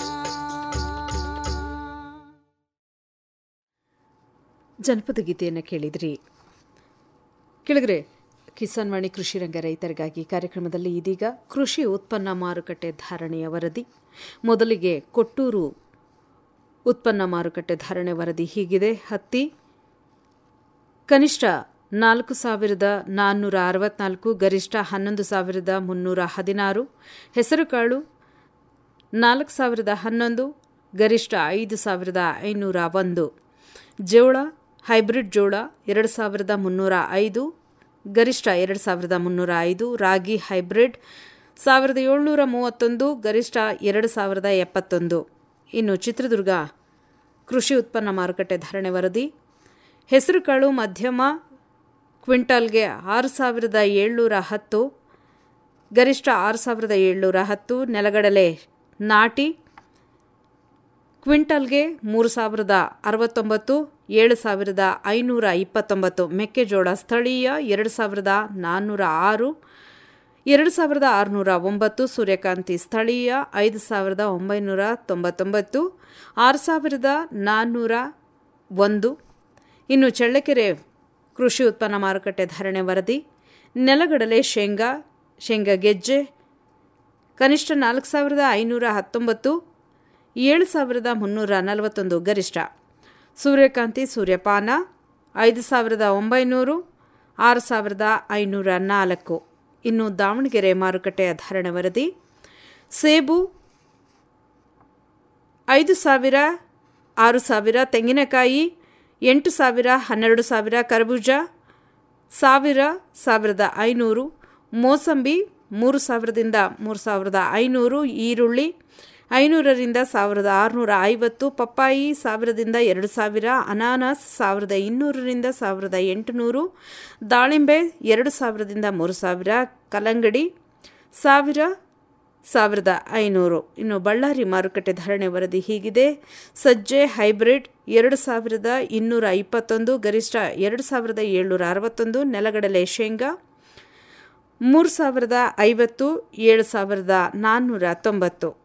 ಜನಪದ ಗೀತೆಯನ್ನು ಕೇಳಿದ್ರಿ ಕೆಳಗರೆ ಕಿಸಾನ್ ವಾಣಿ ಕೃಷಿ ರಂಗ ರೈತರಿಗಾಗಿ ಕಾರ್ಯಕ್ರಮದಲ್ಲಿ ಇದೀಗ ಕೃಷಿ ಉತ್ಪನ್ನ ಮಾರುಕಟ್ಟೆ ಧಾರಣೆಯ ವರದಿ ಮೊದಲಿಗೆ ಕೊಟ್ಟೂರು ಉತ್ಪನ್ನ ಮಾರುಕಟ್ಟೆ ಧಾರಣೆ ವರದಿ ಹೀಗಿದೆ ಹತ್ತಿ ಕನಿಷ್ಠ ನಾಲ್ಕು ಸಾವಿರದ ನಾನ್ನೂರ ಅರವತ್ನಾಲ್ಕು ಗರಿಷ್ಠ ಹನ್ನೊಂದು ಸಾವಿರದ ಮುನ್ನೂರ ಹದಿನಾರು ಹೆಸರುಕಾಳು ನಾಲ್ಕು ಸಾವಿರದ ಹನ್ನೊಂದು ಗರಿಷ್ಠ ಐದು ಸಾವಿರದ ಐನೂರ ಒಂದು ಜೋಳ ಹೈಬ್ರಿಡ್ ಜೋಳ ಎರಡು ಸಾವಿರದ ಮುನ್ನೂರ ಐದು ಗರಿಷ್ಠ ಎರಡು ಸಾವಿರದ ಮುನ್ನೂರ ಐದು ರಾಗಿ ಹೈಬ್ರಿಡ್ ಸಾವಿರದ ಏಳ್ನೂರ ಮೂವತ್ತೊಂದು ಗರಿಷ್ಠ ಎರಡು ಸಾವಿರದ ಎಪ್ಪತ್ತೊಂದು ಇನ್ನು ಚಿತ್ರದುರ್ಗ ಕೃಷಿ ಉತ್ಪನ್ನ ಮಾರುಕಟ್ಟೆ ಧಾರಣೆ ವರದಿ ಹೆಸರುಕಾಳು ಮಧ್ಯಮ ಕ್ವಿಂಟಾಲ್ಗೆ ಆರು ಸಾವಿರದ ಏಳ್ನೂರ ಹತ್ತು ಗರಿಷ್ಠ ಆರು ಸಾವಿರದ ಏಳ್ನೂರ ಹತ್ತು ನೆಲಗಡಲೆ ನಾಟಿ ಕ್ವಿಂಟಲ್ಗೆ ಮೂರು ಸಾವಿರದ ಅರವತ್ತೊಂಬತ್ತು ಏಳು ಸಾವಿರದ ಐನೂರ ಇಪ್ಪತ್ತೊಂಬತ್ತು ಮೆಕ್ಕೆಜೋಳ ಸ್ಥಳೀಯ ಎರಡು ಸಾವಿರದ ನಾನ್ನೂರ ಆರು ಎರಡು ಸಾವಿರದ ಆರುನೂರ ಒಂಬತ್ತು ಸೂರ್ಯಕಾಂತಿ ಸ್ಥಳೀಯ ಐದು ಸಾವಿರದ ಒಂಬೈನೂರ ತೊಂಬತ್ತೊಂಬತ್ತು ಆರು ಸಾವಿರದ ನಾನ್ನೂರ ಒಂದು ಇನ್ನು ಚಳ್ಳಕೆರೆ ಕೃಷಿ ಉತ್ಪನ್ನ ಮಾರುಕಟ್ಟೆ ಧಾರಣೆ ವರದಿ ನೆಲಗಡಲೆ ಶೇಂಗಾ ಶೇಂಗಾ ಗೆಜ್ಜೆ ಕನಿಷ್ಠ ನಾಲ್ಕು ಸಾವಿರದ ಐನೂರ ಹತ್ತೊಂಬತ್ತು ಏಳು ಸಾವಿರದ ಮುನ್ನೂರ ನಲವತ್ತೊಂದು ಗರಿಷ್ಠ ಸೂರ್ಯಕಾಂತಿ ಸೂರ್ಯಪಾನ ಐದು ಸಾವಿರದ ಒಂಬೈನೂರು ಆರು ಸಾವಿರದ ಐನೂರ ನಾಲ್ಕು ಇನ್ನು ದಾವಣಗೆರೆ ಮಾರುಕಟ್ಟೆಯ ಧಾರಣೆ ವರದಿ ಸೇಬು ಐದು ಸಾವಿರ ಆರು ಸಾವಿರ ತೆಂಗಿನಕಾಯಿ ಎಂಟು ಸಾವಿರ ಹನ್ನೆರಡು ಸಾವಿರ ಕರ್ಬೂಜ ಸಾವಿರ ಸಾವಿರದ ಐನೂರು ಮೋಸಂಬಿ ಮೂರು ಸಾವಿರದಿಂದ ಮೂರು ಸಾವಿರದ ಐನೂರು ಈರುಳ್ಳಿ ಐನೂರರಿಂದ ಸಾವಿರದ ಆರುನೂರ ಐವತ್ತು ಪಪ್ಪಾಯಿ ಸಾವಿರದಿಂದ ಎರಡು ಸಾವಿರ ಅನಾನಸ್ ಸಾವಿರದ ಇನ್ನೂರರಿಂದ ಸಾವಿರದ ಎಂಟುನೂರು ದಾಳಿಂಬೆ ಎರಡು ಸಾವಿರದಿಂದ ಮೂರು ಸಾವಿರ ಕಲ್ಲಂಗಡಿ ಸಾವಿರ ಸಾವಿರದ ಐನೂರು ಇನ್ನು ಬಳ್ಳಾರಿ ಮಾರುಕಟ್ಟೆ ಧಾರಣೆ ವರದಿ ಹೀಗಿದೆ ಸಜ್ಜೆ ಹೈಬ್ರಿಡ್ ಎರಡು ಸಾವಿರದ ಇನ್ನೂರ ಇಪ್ಪತ್ತೊಂದು ಗರಿಷ್ಠ ಎರಡು ಸಾವಿರದ ಏಳ್ನೂರ ಅರವತ್ತೊಂದು ನೆಲಗಡಲೆ ಶೇಂಗಾ ಮೂರು ಸಾವಿರದ ಐವತ್ತು ಏಳು ಸಾವಿರದ ನಾನ್ನೂರ ತೊಂಬತ್ತು